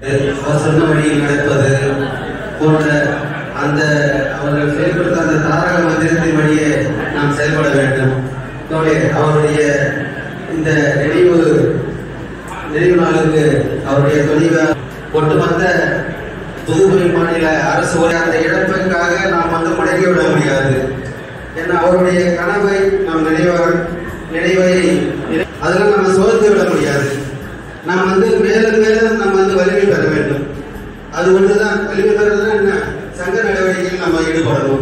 அவர் சொன்ன வழியில் நடப்பது போன்ற அந்த அவர்கள் செயல்படுத்த அந்த தாரக மந்திரத்தின் வழியே நாம் செயல்பட வேண்டும் இதோட அவருடைய இந்த நினைவு நினைவு நாளுக்கு அவருடைய துணிவை ஒட்டுமொத்த புதுவை மாநில அரசு ஒரு அந்த இழப்புக்காக நாம் வந்து முடங்கி விட முடியாது ஏன்னா அவருடைய கனவை நாம் நினைவாக நினைவை அதெல்லாம் நம்ம சோர்ந்து விட முடியாது நாம் வந்து மேலும் மேலும் நம்ம வந்து வலிமை பெற வேண்டும் அது ஒன்றுதான் வலிமை பெறதுனா என்ன சங்க நடவடிக்கையில் நம்ம ஈடுபடணும்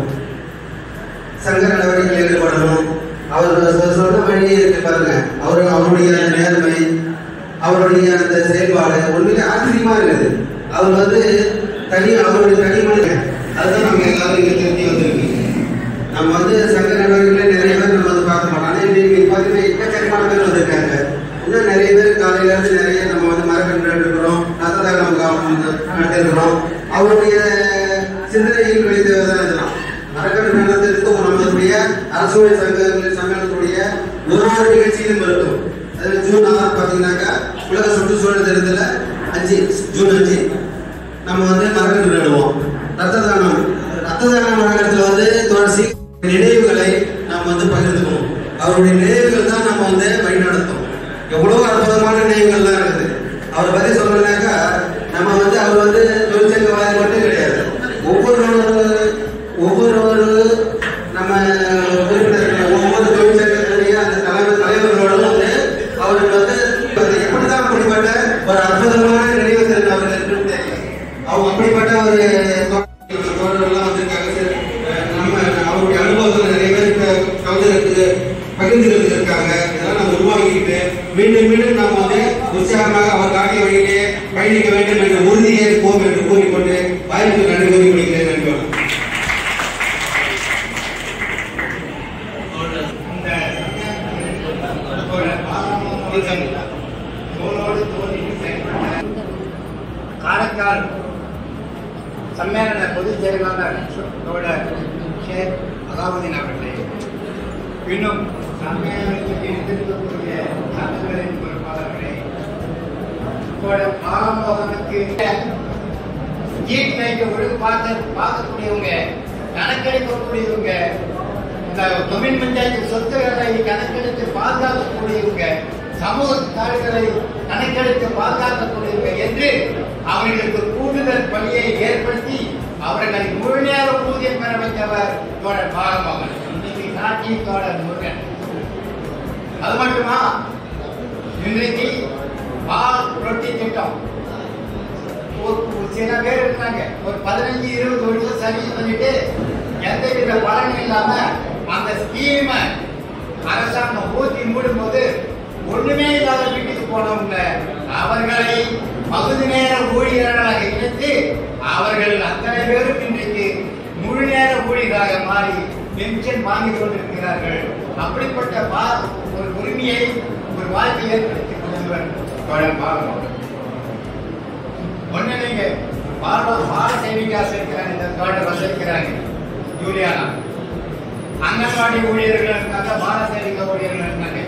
சங்க நடவடிக்கையில் ஈடுபடணும் அவர் சொ- சொன்ன வழியே இருக்கு பாருங்க அவர் அவருடைய அந்த நேர்மை அவருடைய அந்த செயல்பாடு உண்மையிலே ஆச்சரியமா இருக்குது அவர் வந்து தனி அவருடைய தனி மனிதன் அதுதான் நம்ம எல்லாரும் இங்க தெரிஞ்சு வந்திருக்கு நம்ம வந்து சங்க நடவடிக்கையில நிறைய பேர் நம்ம வந்து பார்க்க மாட்டோம் ஆனா இன்னைக்கு பார்த்தீங்கன்னா எக்கச்சக்கமான பேர் வந்திருக்காங்க இன்னும் நிறைய பேர் காலையில இருந்து நிறைய நம்ம வந்து மரக்கன்று எடுக்கிறோம் ரத்ததாக நம்ம நடத்திருக்கிறோம் அவருடைய சிந்தனையில் வெளித்ததான் இதெல்லாம் மரக்கன்று நடத்திற்கு நம்மளுடைய அரசுடைய சங்க சம்மேளனத்துடைய ஒரு ஒரு நிகழ்ச்சியிலும் இருக்கும் அது ஜூன் ஆறு பார்த்தீங்கன்னாக்கா உலக சுற்றுச்சூழல் தினத்துல அஞ்சு ஜூன் அஞ்சு நம்ம வந்து மரக்கன்று நடுவோம் ரத்த தானம் ரத்த தான மரக்கணத்துல வந்து துளசி நினைவுகளை நாம் வந்து பகிர்ந்துக்கணும் அவருடைய நினைவுகள் தான் நம்ம வந்து வழிநடத்தும் எவ்வளவு அற்புதமான நினைவுகள்லாம் இருக்குது அவர் பத்தி சொல்லணும்னாக்கா நம்ம வந்து அவர் வந்து தொழிற்சங்கவாதி மட்டும் கிடையாது ஒவ்வொரு ஒவ்வொரு நம்ம உறுப்பினர்கள் ஒவ்வொரு தொழிற்சங்கத்துடைய அந்த தலைவர் தலைவர்களோடும் வந்து அவருக்கு வந்து அது எப்படிதான் அப்படிப்பட்ட ஒரு அற்புதமான நினைவு திறன் அவர்களுக்கு தெரியும் அவங்க அப்படிப்பட்ட ஒரு தோ- தோழர்கள்லாம் வந்திருக்காங்க சார். அஹ் நம்ம அவருடைய அனுபவத்தில் நிறைய பேர் க- கலந்துருக்கு பகிர்ந்துக்கிறது இருக்காங்க இதெல்லாம் நம்ம உருவாக்கிட்டு மீண்டும் மீண்டும் நாம் வந்து உற்சாகமாக அவர் காட்டிய வழியிலே பயணிக்க வேண்டும் என்ற உறுதியை இருப்போம் என்று கூறிக்கொண்டு வாய்ப்பு நன்றி கூறி முடிக்கிறேன் நன்றி வணக்கம். தோளோடு தோள் இணைந்து செயல்பட்ட காரைக்கால் சம்மேளன பொதுச் செயலாளர் தோழர் ஷேக் அலாவுதீன் அவர்களே இன்னும் சம்மேளனத்துக்கு இருந்திருக்கக்கூடிய சங்கங்களின் பொறுப்பாளர்களே தோழர் பாலமோகனுக்கு ஜீட் ஒழுங்கு பார்க்க பார்க்கக்கூடியவங்க கணக்கெடுக்கக்கூடியவங்க இந்த தொழில் பஞ்சாயத்து சொத்துக்களை கணக்கெடுத்து பாதுகாக்கக்கூடியவங்க சமூக தாழ்களை கணக்கெடுத்து பாதுகாக்கக்கூடியவங்க என்று அவர்களுக்கு கூடுதல் பணியை ஏற்படுத்தி அவர்களை முழுநேர ஊதியம் பெற வைத்தவர் தோழர் பாலமோகன் இன்னைக்கு சாட்சி தோழர் முருகன் அது மட்டுமா இன்றைக்கு பால் ரொட்டி திட்டம் ஒரு ஒரு சில பேர் இருக்காங்க ஒரு பதினஞ்சு இருபது வருஷம் சர்வீஸ் பண்ணிட்டு எந்த வித பலனும் இல்லாம அந்த ஸ்கீம அரசாங்கம் ஊத்தி மூடும் போது ஒண்ணுமே இல்லாத வீட்டுக்கு போனவங்க அவர்களை பகுதி நேர ஊழியர்களாக இணைத்து அவர்கள் அத்தனை பேரும் இன்றைக்கு முழு நேர ஊழியராக மாறி பென்ஷன் வாங்கிக் கொண்டிருக்கிறார்கள் அப்படிப்பட்ட பா- ஒரு உரிமையை ஒரு வாய்ப்பை ஏற்படுத்தி கொடுத்தவர் தோழர் பாலமோகன் ஒண்ணு நீங்க பால பால சேவிகாஸ் இருக்கிறாங்க இந்த தோட்டம் வசிக்கிறாங்க ஜூலியானா அங்கன்வாடி ஊழியர்கள் இருக்காங்க பால சேவிகா ஊழியர்கள் இருக்காங்க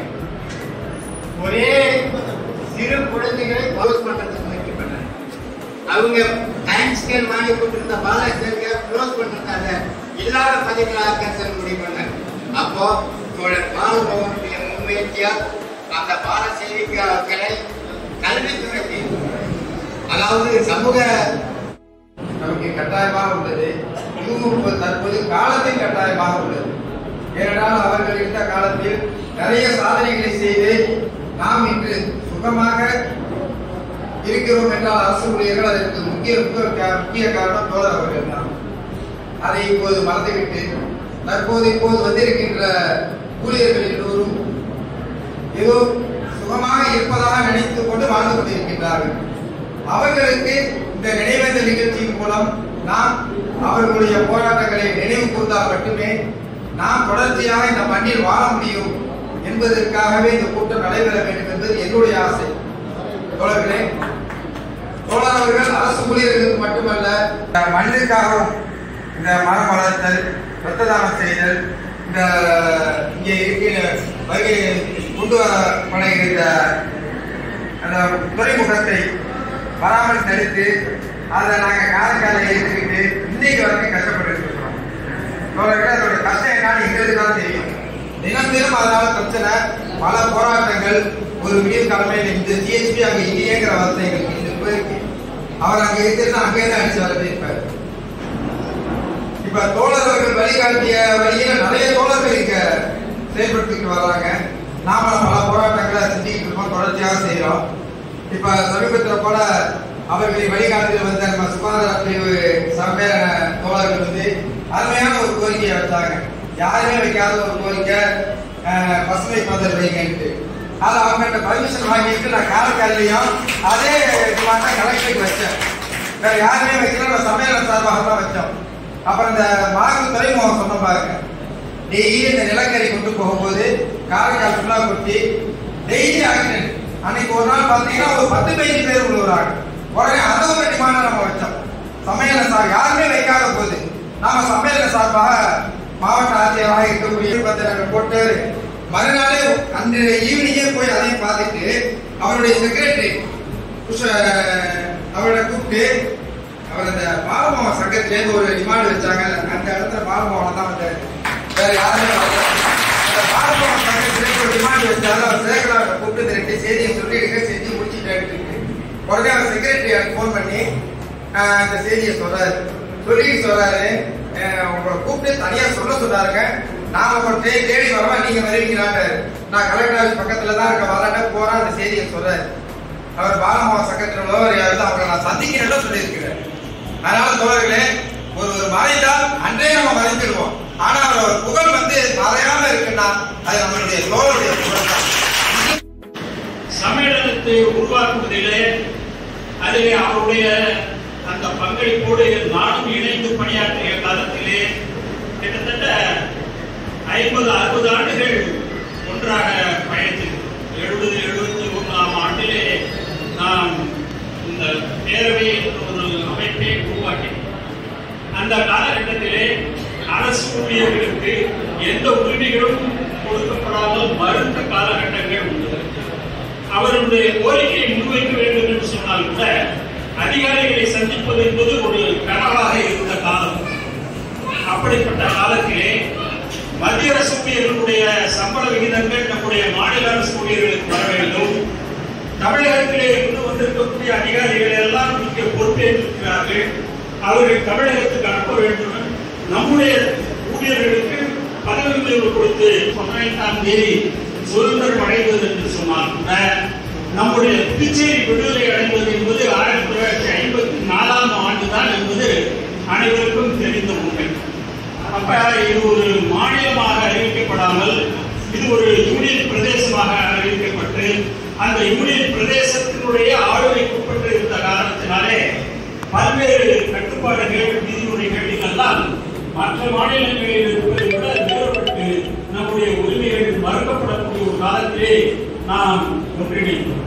ஒரே சிறு குழந்தைகளை க்ளோஸ் பண்றதுக்கு முயற்சி பண்ணாங்க அவங்க டைம் ஸ்கேல் வாங்கி கொண்டிருந்த பால சேவிகா க்ளோஸ் பண்றதுக்காக இல்லாத பதிவுகளை ஆக்க முடிவு பண்ணாங்க அப்போ தோழர் பாலபவனுடைய முன்முயற்சியா அந்த பால சேவிகாக்களை கல்வித்துறைக்கு அதாவது சமூக நமக்கு கட்டாயமாக உள்ளது இதுவும் இப்ப தற்போது காலத்தின் கட்டாயமாக உள்ளது ஏனென்றால் அவர்கள் இருந்த காலத்தில் நிறைய சாதனைகளை செய்து நாம் இன்று சுகமாக இருக்கிறோம் என்றால் அரசு ஊழியர்கள் அதற்கு முக்கிய முக்கிய முக்கிய காரணம் தோழர் அவர்கள் தான் அதை இப்போது மறந்துவிட்டு தற்போது இப்போது வந்திருக்கின்ற ஊழியர்கள் எல்லோரும் ஏதோ சுகமாக இருப்பதாக நினைத்துக் கொண்டு வாழ்ந்து கொண்டிருக்கின்றார்கள் அவர்களுக்கு இந்த நினைவேந்தல் நிகழ்ச்சியின் மூலம் நாம் அவர்களுடைய போராட்டங்களை நினைவு கூர்ந்தால் மட்டுமே நாம் தொடர்ச்சியாக இந்த மண்ணில் வாழ முடியும் என்பதற்காகவே இந்த கூட்டம் நடைபெற வேண்டும் என்பது என்னுடைய ஆசை தோழர்களே தோழர் அவர்கள் அரசு ஊழியர்களுக்கு மட்டுமல்ல இந்த மண்ணுக்காகவும் இந்த மரம் வளர்த்தல் ரத்த தானம் செய்தல் இந்த இங்கே இருக்கிற வகை கொண்டு வரப்படுகிற இந்த அந்த துறைமுகத்தை வராமல் தடுத்து அதை நாங்க காரைக்காலை ஏற்றுக்கிட்டு இன்னைக்கு வரைக்கும் கஷ்டப்பட்டு இருக்கிறோம் தோழர்களே அதோட கஷ்டம் என்னன்னு எங்களுக்கு தான் தெரியும் தினம் தினம் அதனால பிரச்சனை பல போராட்டங்கள் ஒரு விடியல் தலைமையில் இந்த ஜிஎஸ்பி அங்க இல்லையேங்கிற வார்த்தை எங்களுக்கு இது போயிருக்கு அவர் அங்க இருக்கிறது அங்கே தான் அடிச்சு வரவேற்பார் இப்ப தோழர்கள் வழிகாட்டிய வழியில நிறைய தோழர்கள் இங்க செயல்படுத்திட்டு வர்றாங்க நாம பல போராட்டங்களை செஞ்சுக்கிட்டு இருக்கோம் தொடர்ச்சியாக செய்யறோம் இப்ப சமீபத்தில் போல அவர்களை வழிகாட்டில் வந்த நம்ம சுகாதார பிரிவு சம்மேளன தோழர்கள் வந்து அருமையான ஒரு கோரிக்கையை வச்சாங்க யாருமே வைக்காத ஒரு கோரிக்கை அஹ், பசுமை பந்தல் வைங்கன்ட்டு அது அவங்ககிட்ட பர்மிஷன் வாங்கிட்டு நான் காரைக்காலையும் அதே இதுவாக கலெக்டருக்கு வச்சேன் வேற யாருமே வைக்கல நம்ம சமையல சார்பாக தான் வச்சோம் அப்புறம் இந்த மார்க்கு துறைமுகம் சொன்ன பாருங்க டெய்லி இந்த நிலக்கரி கொண்டு போகும்போது காரைக்கால் ஃபுல்லா கொட்டி டெய்லி ஆக்சிடென்ட் அன்னைக்கு ஒரு நாள் பார்த்தீங்கன்னா ஒரு பத்து பதினஞ்சு பேர் விழுவுறாங்க உடனே அதை ஒரு டிமாண்ட் நம்ம வச்சோம் சமையல சார் யாருமே வைக்காத போது நாம சமையல சார்பாக மாவட்ட ஆட்சியராக இருக்கக்கூடிய பத்திரங்களை போட்டு மறுநாளே அன்று ஈவினிங்கே போய் அதையும் பார்த்துட்டு அவருடைய செக்ரட்டரி அவரை கூப்பிட்டு அவர் அந்த பாலமாவ சங்கத்திலேருந்து ஒரு டிமாண்ட் வச்சாங்க அந்த இடத்துல பாலமாவன் தான் வந்தாரு வேற யாருமே வரல அந்த பாலமாவ சங்கத்திலேருந்து ஒரு டிமாண்ட் வச்சாரு அவர் சேகராவை கூப்பிட்டு இந்த ரெண்டு செய்தியை சொல்லிடுங்க செஞ்சு முடிச்சுட்டாரு உடனே அவர் செக்ரட்டரி ஃபோன் பண்ணி ஆஹ், அந்த செய்தியை சொல்றாரு சொல்லிட்டு சொல்றாரு ஆஹ், உங்களை கூப்பிட்டு தனியா சொல்ல சொன்னாருங்க நாம ஒரு தே- தேடி வரவா நீங்க வருவீங்களான்றாரு நான் கலெக்டர் ஆஃபீஸ் பக்கத்துல தான் இருக்க வரேன் போறேன் அந்த செய்தியை சொல்றாரு அவர் பாலமாவ சங்கத்தில் உள்ளவர் யாரும் அவங்களை நான் சந்திக்கிறேன்னு சொல்லியிருக்கிறேன் அதனால தோழர்களே ஒரு ஒரு மறைந்தால் அன்றே நம்ம மறைந்துடுவோம் ஆனா அவர் புகழ் வந்து மறையாம இருக்குன்னா அது நம்மளுடைய தோழருடைய புகழ் தான் சம்மேளனத்தை உருவாக்குவதிலே அதிலே அவருடைய அந்த பங்களிப்போடு நானும் இணைந்து பணியாற்றிய காலத்திலே கிட்டத்தட்ட ஐம்பது அறுபது ஆண்டுகள் ஒன்றாக பயணித்தது எழுபது எழுபத்தி ஒன்றாம் ஆண்டிலே நாம் இந்த பேரவை என்ற ஒரு அமைப்பை உருவாக்கினோம் அந்த காலகட்டத்திலே அரசு ஊழியர்களுக்கு எந்த உரிமைகளும் கொடுக்கப்படாமல் மறுத்த காலகட்டங்கள் உண்டு அவர்களுடைய கோரிக்கையை முன்வைக்க வேண்டும் என்று சொன்னால் கூட அதிகாரிகளை சந்திப்பது என்பது ஒரு கனவாக இருந்த காலம் அப்படிப்பட்ட காலத்திலே மத்திய அரசு ஊழியர்களுடைய சம்பள விகிதங்கள் நம்முடைய மாநில அரசு ஊழியர்களுக்கு வர வேண்டும் தமிழகத்திலே இருந்து வந்திருக்கக்கூடிய அதிகாரிகள் எல்லாம் இங்கே பொறுப்பேற்றிருக்கிறார்கள் அவர்கள் தமிழகத்துக்கு அனுப்ப வேண்டும் நம்முடைய ஊழியர்களுக்கு பதவி உயர்வு கொடுத்து பதினைந்தாம் தேதி சுதந்திரம் அடைவது என்று சொன்னால் கூட நம்முடைய புதுச்சேரி விடுதலை அடைந்தது என்பது ஆயிரத்தி தொள்ளாயிரத்தி ஐம்பத்தி நாலாம் ஆண்டு தான் என்பது அனைவருக்கும் தெரிந்த உண்மை அப்ப இது ஒரு மாநிலமாக அறிவிக்கப்படாமல் இது ஒரு யூனியன் பிரதேசமாக அறிவிக்கப்பட்டு அந்த யூனியன் பிரதேசத்தினுடைய ஆளுமைக்குட்பட்டு இருந்த காரணத்தினாலே பல்வேறு கட்டுப்பாடுகள் விதிமுறைகள் இதெல்லாம் மற்ற மாநிலங்களில் இருப்பதை விட வேறுபட்டு நம்முடைய உரிமைகள் மறுக்கப்படக்கூடிய ஒரு காலத்திலே நாம் ஒன்றிணைந்தோம்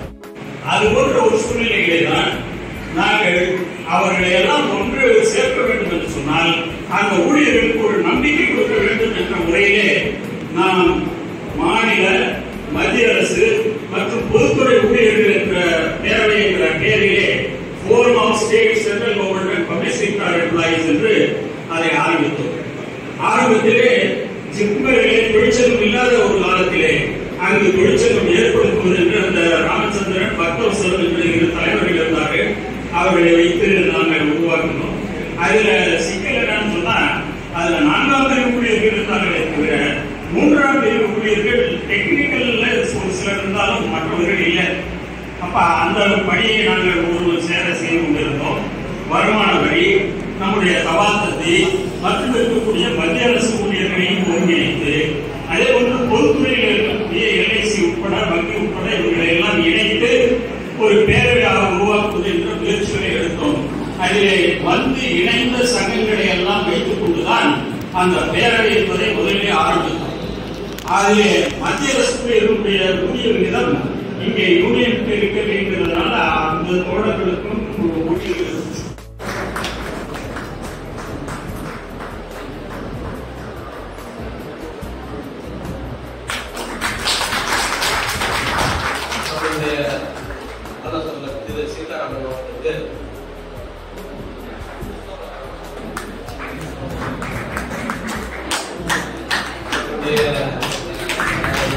அது போன்ற ஒரு சூழ்நிலையிலே தான் நாங்கள் அவர்களை எல்லாம் ஒன்று சேர்க்க வேண்டும் என்று சொன்னால் அந்த ஊழியர்களுக்கு ஒரு நம்பிக்கை கொடுக்க வேண்டும் என்ற முறையிலே நாம் மாநில மத்திய அரசு மற்றும் பொதுத்துறை ஊழியர்கள் என்ற பேரவை என்ற பெயரிலே forum of state central government public sector employees என்று அதை ஆரம்பித்தோம் ஆரம்பத்திலே ஜிப்மரிலே தொழிற்சங்கம் இல்லாத ஒரு காலத்திலே அங்கு தொழிற்சங்கம் ஏற்படுத்துவது என்று அந்த ராமச்சந்திரன் பக்தவசலம் என்று இரு தலைவர்கள் இருந்தார்கள் அவர்களை வைத்து நாங்கள் உருவாக்கினோம் அதுல சிக்கல் என்னன்னு சொன்னா அதுல நான்காம் பிரிவு ஊழியர்கள் இருந்தார்களே தவிர மூன்றாம் பிரிவு ஊழியர்கள் டெக்னிக்கல்ல ஒரு சிலர் இருந்தாலும் மற்றவர்கள் இல்லை அப்ப அந்த பணியை நாங்கள் ஒரு சேர செய்து கொண்டிருந்தோம் வருமான வரி நம்முடைய தபாத்தத்தை மற்றும் இருக்கக்கூடிய மத்திய அரசு ஊழியர்களையும் ஒருங்கிணைத்து அதே போன்று பொதுத்துறையில் இருக்கக்கூடிய எல்ஐசி உட்பட வங்கி உட்பட இவர்களை எல்லாம் இணைத்து ஒரு பேரவையாக உருவாக்குவது என்ற முயற்சிகளை எடுத்தோம் அதிலே வந்து இணைந்த சங்கங்களை எல்லாம் வைத்துக் கொண்டுதான் அந்த பேரவை என்பதை முதலிலே ஆரம்பித்தோம் அதிலே மத்திய அரசு இருக்கக்கூடிய ஊதிய விகிதம் இங்கே யூனியன் இருக்கிறதுனால அந்த தோழர்களுக்கும் ஊழியர்களுக்கும் அவருடைய ஆலோசனை திரு சீதாராமன்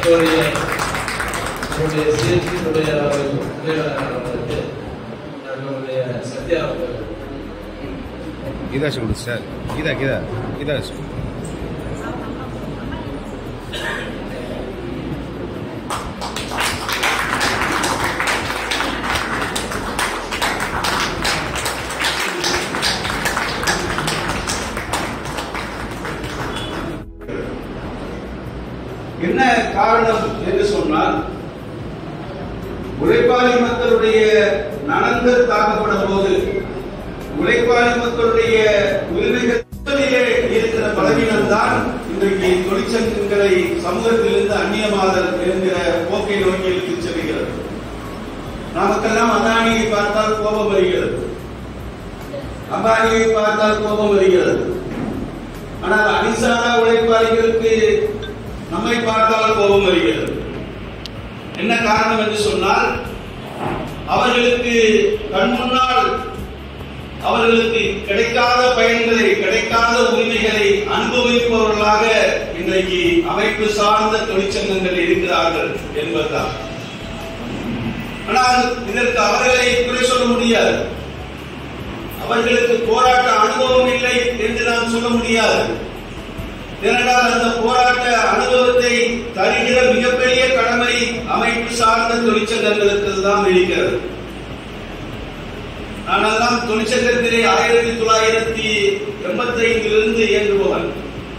நம்முடைய நம்முடைய சிஎஸ்சியினுடைய அவர்களுக்கு நம்முடைய சத்யா அவர்கள் கீதா கொடு சார் கீதா கீதா கீதா என்ன காரணம் என்று சொன்னால் உழைப்பாளி மக்களுடைய நலன்கள் தாக்கப்படும் போது உழைப்பாளி மக்களுடைய உரிமைகள் உற்பத்தியிலே இருக்கிற பலவீனம் தான் இன்றைக்கு தொழிற்சங்கங்களை சமூகத்திலிருந்து அந்நியமாதல் என்கிற போக்கை நோக்கி இழுத்துச் செல்கிறது நமக்கெல்லாம் அதானியை பார்த்தால் கோபம் வருகிறது அம்பானியை பார்த்தால் கோபம் வருகிறது ஆனால் அடிசாரா உழைப்பாளிகளுக்கு நம்மை பார்த்தால் கோபம் வருகிறது என்ன காரணம் என்று சொன்னால் அவர்களுக்கு கண் முன்னால் அவர்களுக்கு கிடைக்காத பயன்களை கிடைக்காத உரிமைகளை அனுபவிப்பவர்களாக இன்றைக்கு அமைப்பு சார்ந்த தொழிற்சங்கங்கள் இருக்கிறார்கள் என்பதுதான் ஆனால் இதற்கு அவர்களை குறை சொல்ல முடியாது அவர்களுக்கு போராட்ட அனுபவம் இல்லை என்று நாம் சொல்ல முடியாது ஏனென்றால் அந்த போராட்ட அனுபவத்தை தருகிற மிகப்பெரிய கடமை அமைப்பு சார்ந்த தொழிற்சங்கங்களுக்கு தான் இருக்கிறது நானெல்லாம் தொழிற்சங்கத்திலே ஆயிரத்தி தொள்ளாயிரத்தி எண்பத்தி ஐந்திலிருந்து இயங்குபவன்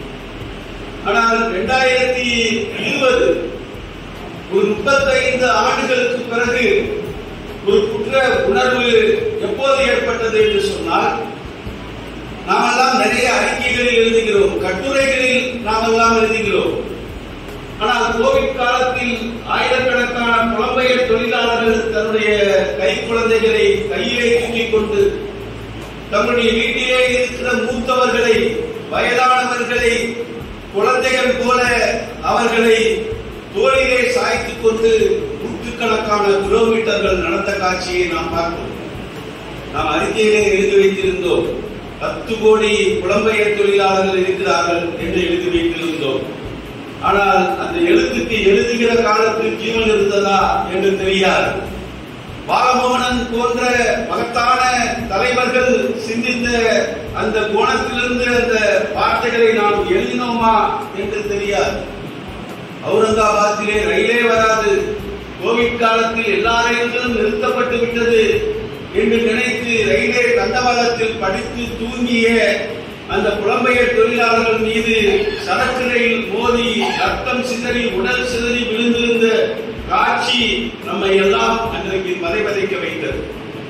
ஆனால் இரண்டாயிரத்தி இருபது ஒரு முப்பத்தைந்து ஆண்டுகளுக்கு பிறகு ஒரு குற்ற உணர்வு எப்போது ஏற்பட்டது என்று சொன்னால் நாமெல்லாம் நிறைய அறிக்கைகளில் எழுதுகிறோம் கட்டுரைகளில் நாமெல்லாம் எழுதுகிறோம் ஆனால் கோவிட் காலத்தில் ஆயிரக்கணக்கான புலம்பெயர் தொழிலாளர்கள் தன்னுடைய கை குழந்தைகளை கையிலே தூக்கிக் கொண்டு தம்முடைய வீட்டிலே இருக்கிற மூத்தவர்களை வயதானவர்களை குழந்தைகள் போல அவர்களை தோளிலே சாய்த்துக் கொண்டு நூற்றுக்கணக்கான கிலோமீட்டர்கள் நடந்த காட்சியை நாம் பார்த்தோம் நாம் அறிக்கையிலே எழுதி வைத்திருந்தோம் பத்து கோடி புலம்பெயர் தொழிலாளர்கள் இருக்கிறார்கள் என்று எழுதி வைத்திருந்தோம் ஆனால் அந்த எழுத்துக்கு எழுதுகிற காலத்தில் ஜீவன் இருந்ததா என்று தெரியாது பாலமோகனன் போன்ற மகத்தான தலைவர்கள் சிந்தித்த அந்த கோணத்திலிருந்து அந்த வார்த்தைகளை நாம் எழுதினோமா என்று தெரியாது அவுரங்காபாத்திலே ரயிலே வராது கோவிட் காலத்தில் எல்லா ரயில்களும் நிறுத்தப்பட்டு விட்டது என்று நினைத்து ரயிலே தண்டவாளத்தில் படித்து தூங்கிய அந்த புலம்பெயர் தொழிலாளர்கள் மீது சரக்கு ரயில் மோதி ரத்தம் சிதறி உடல் சிதறி விழுந்திருந்த காட்சி நம்மை எல்லாம் அன்றைக்கு மறைவதைக்க வைத்தது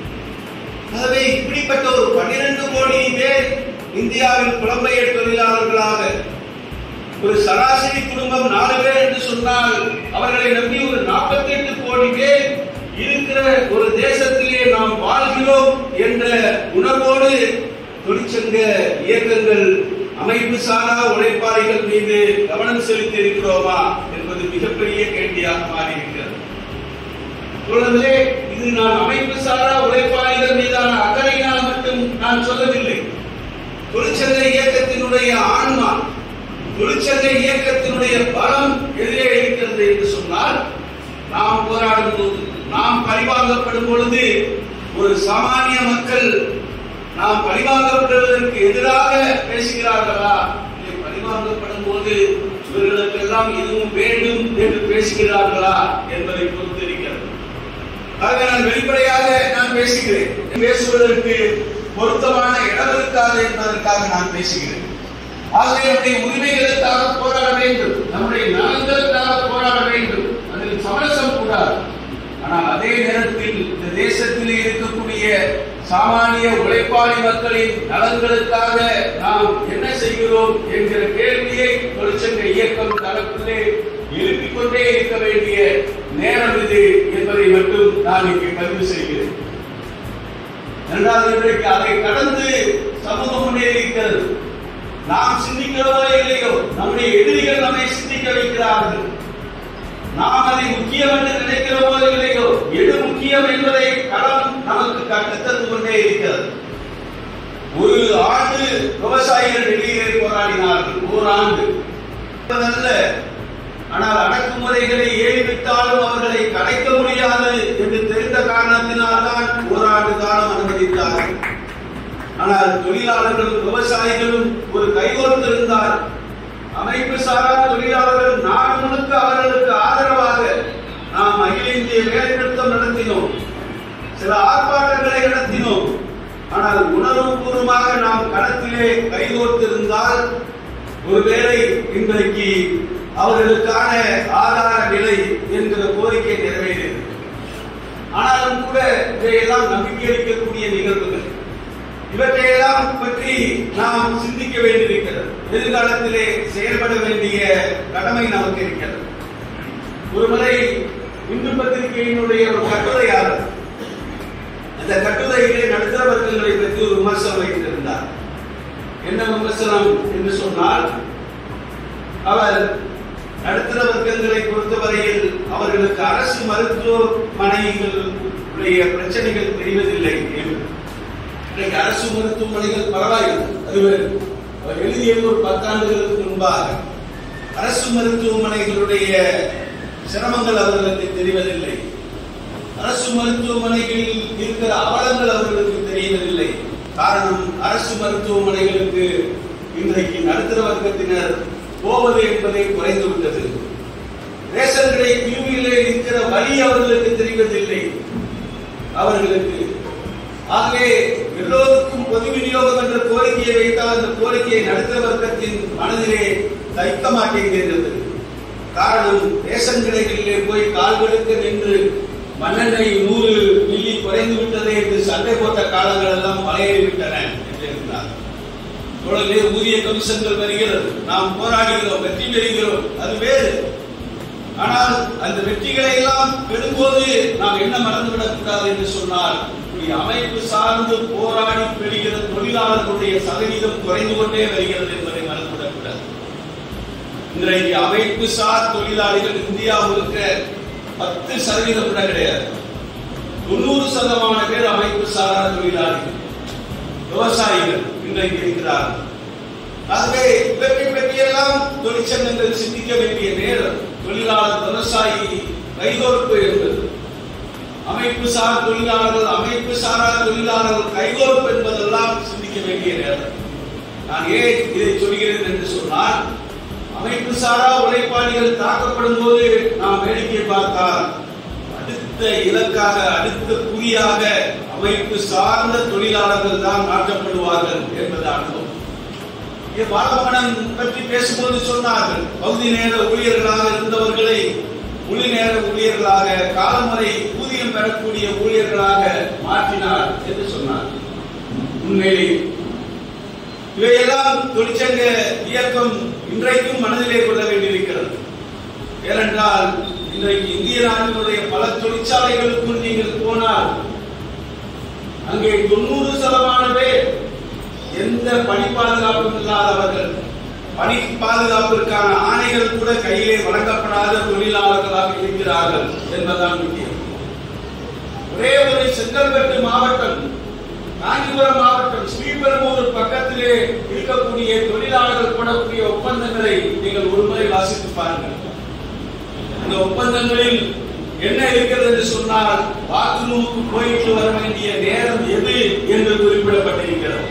ஆகவே இப்படிப்பட்ட ஒரு பன்னிரண்டு கோடி பேர் இந்தியாவில் புலம்பெயர் தொழிலாளர்களாக ஒரு சராசரி குடும்பம் நாலு பேர் என்று சொன்னால் அவர்களை நம்பி ஒரு நாற்பத்தி எட்டு கோடி பேர் இருக்கிற ஒரு தேசத்திலே நாம் வாழ்கிறோம் என்ற உணர்வோடு தொழிற்சங்க இயக்கங்கள் அமைப்பு சாரா உழைப்பாளிகள் மீது கவனம் செலுத்தி இருக்கிறோமா என்பது மிகப்பெரிய கேள்வியாக மாறி இருக்கிறது தோழர்களே இது நான் அமைப்பு சாரா உழைப்பாளிகள் மீதான அக்கறையினால் மட்டும் நான் சொல்லவில்லை தொழிற்சங்க இயக்கத்தினுடைய ஆன்மா தொழிற்சங்க இயக்கத்தினுடைய பலம் எதிரே இருக்கிறது என்று சொன்னால் நாம் போராடும் போது நாம் பழிவாங்கப்படும் பொழுது ஒரு சாமானிய மக்கள் நாம் பழிவாங்கப்படுவதற்கு எதிராக பேசுகிறார்களா இல்லை பழிவாங்கப்படும் போது இவர்களுக்கெல்லாம் இதுவும் வேண்டும் என்று பேசுகிறார்களா என்பதை பொறுத்து இருக்கிறது ஆகவே நான் வெளிப்படையாக நான் பேசுகிறேன் பேசுவதற்கு பொருத்தமான இடம் இருக்காது என்பதற்காக நான் பேசுகிறேன் ஆகவே நம்முடைய உரிமைகளுக்காக போராட வேண்டும் நம்முடைய நலன்களுக்காக போராட வேண்டும் அதில் சமரசம் கூடாது ஆனால் அதே நேரத்தில் இந்த தேசத்தில் இருக்கக்கூடிய சாமானிய உழைப்பாளி மக்களின் நலன்களுக்காக நாம் என்ன செய்கிறோம் என்கிற கேள்வியை தொழிற்சங்க இயக்கம் தரப்பிலே எழுப்பிக் கொண்டே இருக்க வேண்டிய நேரம் இது என்பதை மட்டும் நான் இங்கே பதிவு செய்கிறேன் இரண்டாவது இன்றைக்கு அதை கடந்து சமூகம் முன்னேறி இருக்கிறது நாம் சிந்திக்கிறதோ இல்லையோ நம்முடைய எதிரிகள் நம்மை சிந்திக்க வைக்கிறார்கள் நாம் அதை முக்கியம் என்று நினைக்கிறோமோ இல்லையோ எது முக்கியம் என்பதை களம் நமக்கு கற்றுத்தந்து கொண்டே இருக்கிறது ஒரு ஆண்டு விவசாயிகள் டெல்லியிலே போராடினார்கள் ஒரு ஆண்டு அல்ல ஆனால் அடக்குமுறைகளை ஏறிவிட்டாலும் அவர்களை கலைக்க முடியாது என்று தெரிந்த காரணத்தினால்தான் ஓராண்டு காலம் அனுமதித்தார்கள் ஆனால் தொழிலாளர்களும் விவசாயிகளும் ஒரு கைகோர்த்திருந்தார் அமைப்பு சாரா தொழிலாளர்கள் நாடு முழுக்க அவர்களுக்கு ஆதரவாக நாம் அகில இந்திய வேலைநிறுத்தம் நடத்தினோம் சில ஆர்ப்பாட்டங்களை நடத்தினோம் ஆனால் உணர்வுபூர்வமாக நாம் களத்திலே கைகோர்த்திருந்தால் ஒருவேளை இன்றைக்கு அவர்களுக்கான ஆதார விலை என்கிற கோரிக்கை நிறைவேறியது ஆனாலும் கூட இதையெல்லாம் நம்பிக்கை அளிக்கக்கூடிய நிகழ்வுகள் இவற்றையெல்லாம் பற்றி நாம் சிந்திக்க வேண்டியிருக்கிறது எதிர்காலத்திலே செயல்பட வேண்டிய கடமை நமக்கு இருக்கிறது ஒருமுறை இந்து பத்திரிகையினுடைய ஒரு கட்டுரையாளர் அந்த கட்டுரையிலே நடுத்தர வர்க்கங்களை பற்றி ஒரு விமர்சனம் வைத்திருந்தார் என்ன விமர்சனம் என்று சொன்னால் அவர் நடுத்தர வர்க்கங்களை பொறுத்தவரையில் அவர்களுக்கு அரசு மருத்துவமனைகளுடைய பிரச்சனைகள் தெரிவதில்லை என்று இன்றைக்கு அரசு மருத்துவமனைகள் பரவாயில்லை அது வேறு அவர் எழுதியது ஒரு பத்தாண்டுகளுக்கு முன்பாக அரசு மருத்துவமனைகளுடைய சிரமங்கள் அவர்களுக்கு தெரிவதில்லை அரசு மருத்துவமனைகளில் இருக்கிற அவலங்கள் அவர்களுக்கு தெரியவில்லை காரணம் அரசு மருத்துவமனைகளுக்கு இன்றைக்கு நடுத்தர வர்க்கத்தினர் போவது என்பதை குறைந்து விட்டது ரேஷன் கடை கியூவிலே இருக்கிற வழி அவர்களுக்கு தெரிவதில்லை அவர்களுக்கு ஆகவே எல்லோருக்கும் பொது விநியோகம் என்ற கோரிக்கையை வைத்தால் அந்த கோரிக்கையை நடுத்தர வர்க்கத்தின் மனதிலே தைக்க மாட்டேங்கிறது காரணம் ரேஷன் கடைகளிலே போய் கால்களுக்கு நின்று மண்ணெண்ணெய் நூறு மில்லி குறைந்து விட்டதே என்று சண்டை போட்ட காலங்கள் எல்லாம் பழையவிட்டன என்று இருந்தார் தொடர்ந்து ஊதிய கமிஷன்கள் வருகிறது நாம் போராடுகிறோம் வெற்றி பெறுகிறோம் அது வேறு ஆனால் அந்த வெற்றிகளை எல்லாம் பெறும்போது நாம் என்ன மறந்துவிடக் கூடாது என்று சொன்னால் இப்படி அமைப்பு சார்ந்து போராடி பெறுகிற தொழிலாளர்களுடைய சதவீதம் குறைந்து கொண்டே வருகிறது என்பதை மறந்துவிடக் கூடாது இன்றைக்கு அமைப்பு சார் தொழிலாளிகள் இந்தியா முழுக்க பத்து சதவீதம் கூட கிடையாது தொண்ணூறு சதமான பேர் அமைப்பு சாரா தொழிலாளிகள் விவசாயிகள் இன்றைக்கு இருக்கிறார்கள் ஆகவே இவற்றை பற்றியெல்லாம் தொழிற்சங்கங்கள் சிந்திக்க வேண்டிய நேரம் தொழிலாளர் விவசாயி கைகோர்ப்பு என்பது அமைப்பு சார் தொழிலாளர்கள் அமைப்பு சாரா தொழிலாளர்கள் கைகோர்ப்பு என்பதெல்லாம் சிந்திக்க வேண்டிய நேரம் நான் ஏன் இதை சொல்கிறேன் என்று சொன்னால் அமைப்பு சாரா உழைப்பாளிகள் தாக்கப்படும் போது நாம் வேடிக்கை பார்த்தால் அடுத்த இலக்காக அடுத்த குறியாக அமைப்பு சார்ந்த தொழிலாளர்கள் தான் மாற்றப்படுவார்கள் என்பது அனுபவம் இங்கே பாலமணன் பற்றி பேசும்போது சொன்னார்கள் பகுதி நேர ஊழியர்களாக இருந்தவர்களை முழு நேர ஊழியர்களாக காலமுறை ஊதியம் பெறக்கூடிய ஊழியர்களாக மாற்றினார் என்று சொன்னார் உண்மையிலே இவையெல்லாம் தொழிற்சங்க இயக்கம் இன்றைக்கும் மனதிலே கொள்ள வேண்டியிருக்கிறது ஏனென்றால் இன்றைக்கு இந்திய நாட்டினுடைய பல தொழிற்சாலைகளுக்கும் நீங்கள் போனால் அங்கே தொண்ணூறு சதமான பேர் எந்த பணி பாதுகாப்பும் இல்லாதவர்கள் பணி பாதுகாப்பிற்கான ஆணைகள் கூட கையிலே வழங்கப்படாத தொழிலாளர்களாக இருக்கிறார்கள் என்பதுதான் முக்கியம் ஒரே ஒரு செங்கல்பட்டு மாவட்டம் காஞ்சிபுரம் மாவட்டம் ஸ்ரீபெரும்பூர் பக்கத்திலே இருக்கக்கூடிய தொழிலாளர்கள் போடக்கூடிய ஒப்பந்தங்களை நீங்கள் ஒருமுறை வாசித்து பாருங்கள் அந்த ஒப்பந்தங்களில் என்ன இருக்கிறது என்று சொன்னால் பாத்ரூமுக்கு போயிட்டு வர வேண்டிய நேரம் எது என்று குறிப்பிடப்பட்டிருக்கிறது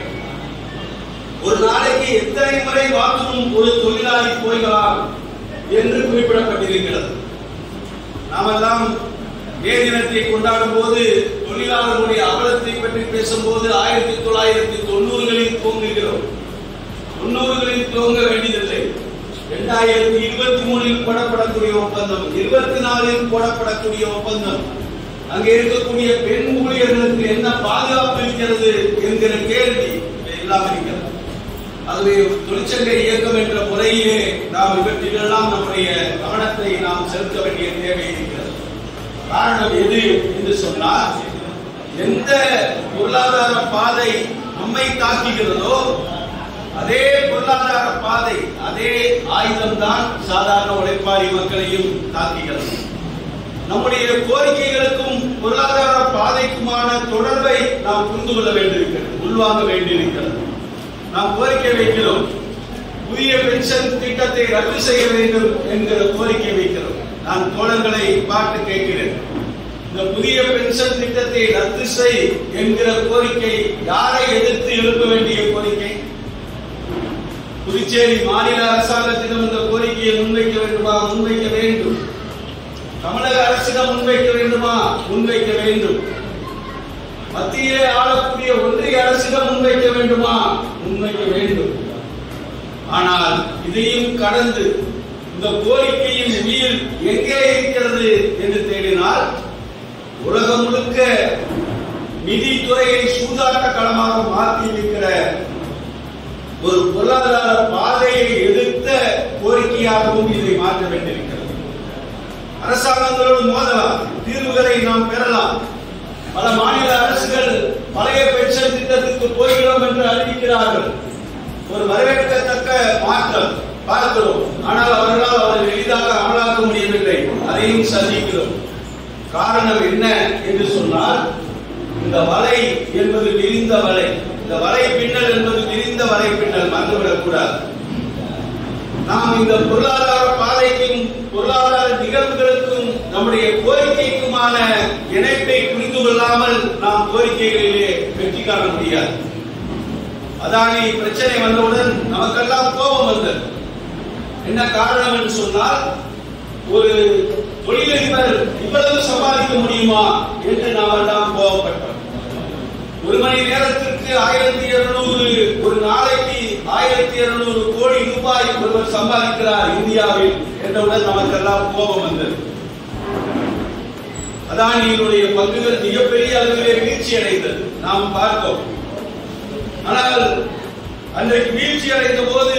ஒரு நாளைக்கு எத்தனை முறை பாத்ரூம் ஒரு தொழிலாளி போய்கலாம் என்று குறிப்பிடப்பட்டிருக்கிறது நாமெல்லாம் மே தினத்தை கொண்டாடும் போது தொழிலாளர்களுடைய அவலத்தை பற்றி பேசும்போது ஆயிரத்தி தொள்ளாயிரத்தி தொண்ணூறுகளில் துவங்குகிறோம் தொண்ணூறுகளில் துவங்க வேண்டியதில்லை இரண்டாயிரத்தி இருபத்தி மூணில் போடப்படக்கூடிய ஒப்பந்தம் இருபத்தி நாலில் போடப்படக்கூடிய ஒப்பந்தம் அங்கே இருக்கக்கூடிய பெண் ஊழியர்களுக்கு என்ன பாதுகாப்பு இருக்கிறது என்கிற கேள்வி எல்லாம் இருக்கிறது ஆகவே தொழிற்சங்க இயக்கம் என்ற முறையிலே நாம் இவற்றிலெல்லாம் நம்முடைய கவனத்தை நாம் செலுத்த வேண்டிய தேவை இருக்கிறது காரணம் எது என்று சொன்னால் எந்த பொருளாதார பாதை நம்மை தாக்குகிறதோ அதே பொருளாதார பாதை அதே ஆயுதம் தான் சாதாரண உழைப்பாளி மக்களையும் தாக்குகிறது நம்முடைய கோரிக்கைகளுக்கும் பொருளாதார பாதைக்குமான தொடர்பை நாம் புரிந்து கொள்ள வேண்டியிருக்கிறது உள்வாங்க வேண்டியிருக்கிறது நாம் கோரிக்கை வைக்கிறோம் புதிய பென்ஷன் திட்டத்தை ரத்து செய்ய வேண்டும் என்கிற கோரிக்கை வைக்கிறோம் நான் தோழர்களை பார்த்து கேட்கிறேன் இந்த புதிய பென்ஷன் திட்டத்தை ரத்து செய் என்கிற கோரிக்கை யாரை எதிர்த்து எழுப்ப வேண்டிய கோரிக்கை புதுச்சேரி மாநில அரசாங்கத்திடம் இந்த கோரிக்கையை முன்வைக்க வேண்டுமா முன்வைக்க வேண்டும் தமிழக அரசிடம் முன்வைக்க வேண்டுமா முன்வைக்க வேண்டும் மத்தியிலே ஆளக்கூடிய ஒன்றிய அரசிடம் முன்வைக்க வேண்டுமா முன்வைக்க வேண்டும் ஆனால் இதையும் கடந்து இந்த கோரிக்கையின் உயிர் எங்கே இருக்கிறது என்று தேடினால் உலகம் முழுக்க நிதித்துறையை சூதாட்ட களமாக மாற்றி இருக்கிற ஒரு பொருளாதார பாதையை எதிர்த்த கோரிக்கையாகவும் இதை மாற்ற வேண்டியிருக்கிறது அரசாங்கங்களோடு மோதலாம் தீர்வுகளை நாம் பெறலாம் பல மாநில அரசுகள் பழைய பென்ஷன் திட்டத்திற்கு போகிறோம் என்று அறிவிக்கிறார்கள் ஒரு வரவேற்கத்தக்க மாற்றம் பார்க்கிறோம் ஆனால் அவர்களால் அவர்கள் எளிதாக அமலாக்க முடியவில்லை அதையும் சந்திக்கிறோம் காரணம் என்ன என்று சொன்னால் இந்த வலை என்பது விரிந்த வலை இந்த வலை பின்னல் என்பது விரிந்த வலை பின்னல் மறந்துவிடக் கூடாது நாம் இந்த பொருளாதார பாதைக்கும் பொருளாதார நிகழ்வுகளுக்கும் நம்முடைய கோரிக்கைக்குமான இணைப்பை புரிந்து கொள்ளாமல் நாம் கோரிக்கைகளிலே வெற்றி காண முடியாது அதானி பிரச்சனை வந்தவுடன் நமக்கெல்லாம் கோபம் வந்தது என்ன காரணம் என்று சொன்னால் ஒரு தொழிலதிபர் இவ்வளவு சம்பாதிக்க முடியுமா என்று நாம் எல்லாம் கோபப்பட்டோம் ஒரு மணி நேரத்திற்கு ஆயிரத்தி இருநூறு ஒரு நாளைக்கு ஆயிரத்தி இருநூறு கோடி ரூபாய் ஒருவர் சம்பாதிக்கிறார் இந்தியாவில் என்றவுடன் நமக்கெல்லாம் கோபம் வந்தது அதானியினுடைய பங்குகள் மிகப்பெரிய அளவிலே வீழ்ச்சி அடைந்தது நாம் பார்த்தோம் ஆனால் அன்றைக்கு வீழ்ச்சி அடைந்த போது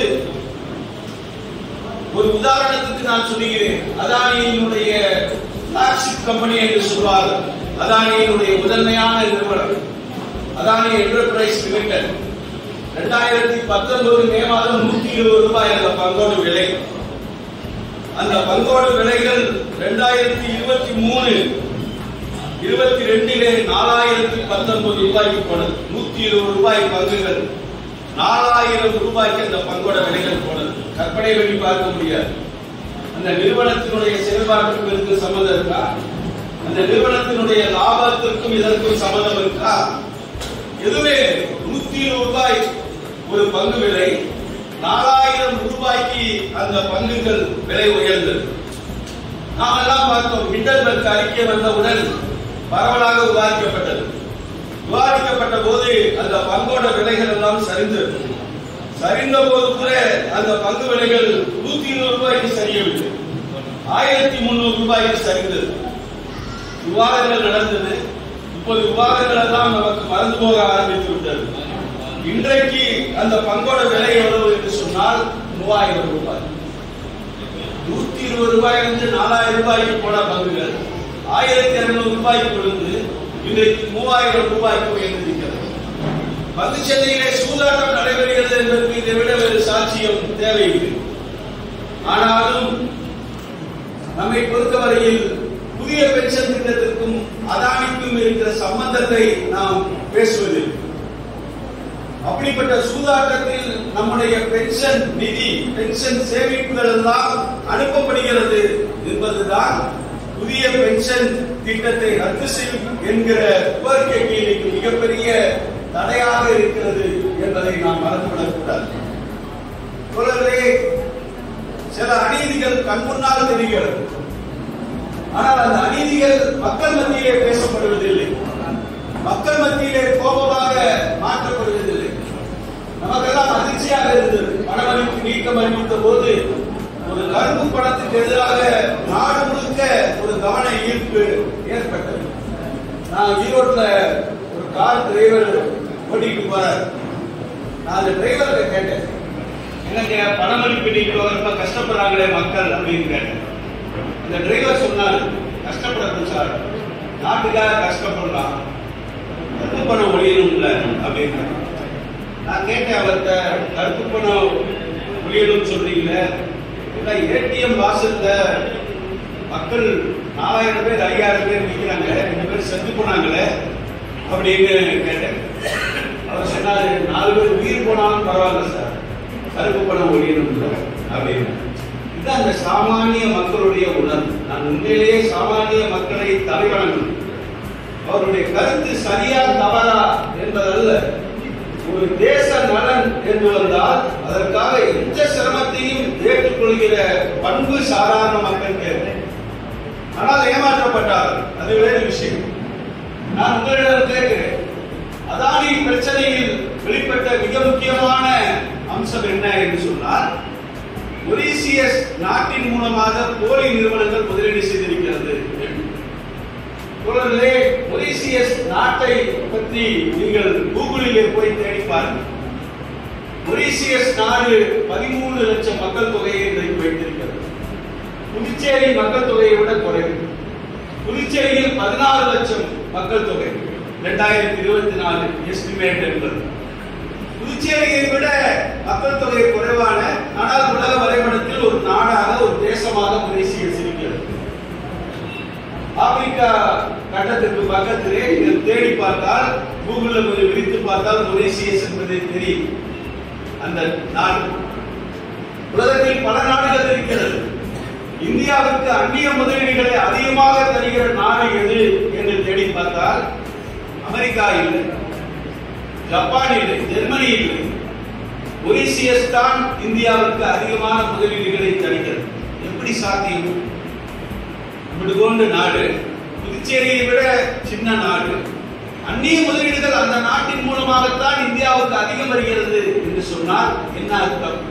ஒரு உதாரணத்துக்கு நான் சொல்லுகிறேன் அதானியினுடைய பிளாக்ஷிப் கம்பெனி என்று சொல்வார்கள் அதானியினுடைய முதன்மையான நிறுவனம் அதானி என்டர்பிரைஸ் லிமிடெட் ரெண்டாயிரத்தி பத்தொன்பது மே மாதம் நூத்தி இருபது ரூபாய் அந்த பங்கோடு விலை அந்த பங்கோடு விலைகள் ரெண்டாயிரத்தி இருபத்தி மூணு இருபத்தி ரெண்டிலே நாலாயிரத்தி பத்தொன்பது ரூபாய்க்கு போனது நூத்தி இருபது ரூபாய் பங்குகள் நாலாயிரம் ரூபாய்க்கு அந்த பங்கோட விலைகள் போனது கற்பனை பண்ணி பார்க்க முடியாது அந்த நிறுவனத்தினுடைய செயல்பாட்டுக்கும் இதற்கு சம்மதம் இருக்கா அந்த நிறுவனத்தினுடைய லாபத்திற்கும் இதற்கும் சம்மதம் இருக்கா எதுவே நூத்தி இருபது ரூபாய் ஒரு பங்கு விலை நாலாயிரம் ரூபாய்க்கு அந்த பங்குகள் விலை உயர்ந்தது நாம் எல்லாம் பார்த்தோம் மிண்டல்பர்க் அறிக்கை வந்தவுடன் பரவலாக விவாதிக்கப்பட்டது விவாதிக்கப்பட்ட போது அந்த பங்கோட விலைகள் எல்லாம் சரிந்தது சரிந்த போது கூட அந்த பங்கு விலைகள் நூத்தி இருபது ரூபாய்க்கு சரியவில்லை ஆயிரத்தி முன்னூறு ரூபாய்க்கு சரிந்தது விவாதங்கள் நடந்தது இப்போது விவாதங்கள் எல்லாம் நமக்கு மறந்து போக ஆரம்பித்து விட்டது இன்றைக்கு அந்த பங்கோட விலை எவ்வளவு என்று சொன்னால் மூவாயிரம் ரூபாய் நூத்தி இருபது ரூபாயிலிருந்து நாலாயிரம் ரூபாய்க்கு போன பங்குகள் ஆயிரத்தி இருநூறு ரூபாய்க்கு விழுந்து இன்றைக்கு மூவாயிரம் ரூபாய்க்கு உயர்ந்திருக்கிறது பங்கு சந்தையிலே சூதாட்டம் நடைபெறுகிறது என்பதற்கு இதை விட வேறு சாட்சியம் தேவையில்லை ஆனாலும் நம்மை பொறுத்தவரையில் புதிய பென்ஷன் திட்டத்திற்கும் அதானிக்கும் இருக்கிற சம்பந்தத்தை நாம் பேசுவதில்லை அப்படிப்பட்ட சூதாட்டத்தில் நம்முடைய பென்ஷன் நிதி பென்ஷன் சேமிப்புகள் எல்லாம் அனுப்பப்படுகிறது என்பதுதான் புதிய பென்ஷன் திட்டத்தை ரத்து செய்யும் என்கிற கோரிக்கைக்கு இன்னைக்கு மிகப்பெரிய தடையாக இருக்கிறது என்பதை நாம் மறந்துவிடக் கூடாது தோழர்களே சில அநீதிகள் கண் முன்னால் தெரிகிறது ஆனால் அந்த அநீதிகள் மக்கள் மத்தியிலே பேசப்படுவதில்லை மக்கள் மத்தியிலே கோபமாக மாற்றப்படுவதில்லை நமக்கெல்லாம் அதிர்ச்சியாக இருந்தது பணமளிப்பு நீக்கம் அறிவித்த போது ஒரு கருப்பு பணத்துக்கு எதிராக நாடு முழுக்க ஒரு கவன ஈர்ப்பு ஏற்பட்டது நான் ஈரோட்ல ஒரு கார் டிரைவர் ஓட்டிட்டு போறார் நான் அந்த டிரைவர்கிட்ட கேட்டேன் என்னங்க பணமளிப்பு நீக்கம் ரொம்ப கஷ்டப்படுறாங்களே மக்கள் அப்படின்னு கேட்டேன் இந்த டிரைவர் சொன்னார் கஷ்டப்படட்டும் சார் நாட்டுக்காக கஷ்டப்படலாம் கருப்பு பணம் ஒழியணும்ல அப்படின்னு நான் கேட்டேன் அவர்கிட்ட கருப்பு பணம் ஒழியணும்னு சொல்றீங்களே இல்ல ஏடிஎம் வாசல்ல மக்கள் நாலாயிரம் பேர் ஐயாயிரம் பேர் நிக்கிறாங்க ரெண்டு பேர் செத்து போனாங்களே அப்படின்னு கேட்டேன் அவர் சொன்னாரு நாலு பேர் உயிர் போனாலும் பரவாயில்ல சார் கருப்பு பணம் ஒழியணும் அப்படின்னு இது அந்த சாமானிய மக்களுடைய உணர்வு நான் உண்மையிலேயே சாமானிய மக்களை தலைவணங்கணும் அவருடைய கருத்து சரியா தவறா என்பதல்ல ஒரு தேச நலன் என்று வந்தால் அதற்காக எந்த சிரமத்தையும் ஏற்றுக்கொள்கிற பண்பு சாதாரண மக்கள் தேவை ஆனால் ஏமாற்றப்பட்டார் அது வேறு விஷயம் நான் உங்களிடம் கேட்கிறேன் அதானி பிரச்சனையில் வெளிப்பட்ட மிக முக்கியமான அம்சம் என்ன என்று சொன்னால் மொரீசியஸ் நாட்டின் மூலமாக போலி நிறுவனங்கள் முதலீடு செய்திருக்கிறது தோழர்களே மொரீசியஸ் நாட்டை பற்றி நீங்கள் கூகுளிலே போய் தேடி பாருங்கள் மொரீசியஸ் நாடு பதிமூணு லட்சம் மக்கள் தொகையை இன்றைக்கு வைத்திருக்கிறது புதுச்சேரி மக்கள் தொகையை விட குறைவு புதுச்சேரியில் பதினாறு லட்சம் மக்கள் தொகை இரண்டாயிரத்தி இருபத்தி நாலு எஸ்டிமேட் என்பது புதுச்சேரியை விட மக்கள் தொகை குறைவான ஆனால் உலக வரைபடத்தில் ஒரு நாடாக ஒரு தேசமாக மொரீசியஸ் இருக்கிறது ஆப்பிரிக்கா கட்டத்திற்கு பக்கத்திலே நீங்கள் தேடி பார்த்தால் கூகுள்ல கொஞ்சம் விரித்து பார்த்தால் மொரீசியஸ் என்பதை தெரியும் அந்த நாடு உலகத்தில் பல நாடுகள் இருக்கிறது இந்தியாவுக்கு அந்நிய முதலீடுகளை அதிகமாக தருகிற நாடு எது என்று தேடி பார்த்தால் அமெரிக்கா இல்லை ஜப்பான் இல்லை ஜெர்மனி இல்லை மொரீசியஸ் தான் இந்தியாவுக்கு அதிகமான முதலீடுகளை தருகிறது எப்படி சாத்தியம் இப்படி கொண்டு நாடு புதுச்சேரியை விட சின்ன நாடு அந்நிய முதலீடுகள் அந்த நாட்டின் மூலமாகத்தான் இந்தியாவுக்கு அதிகம் வருகிறது என்று சொன்னால் என்ன அர்த்தம்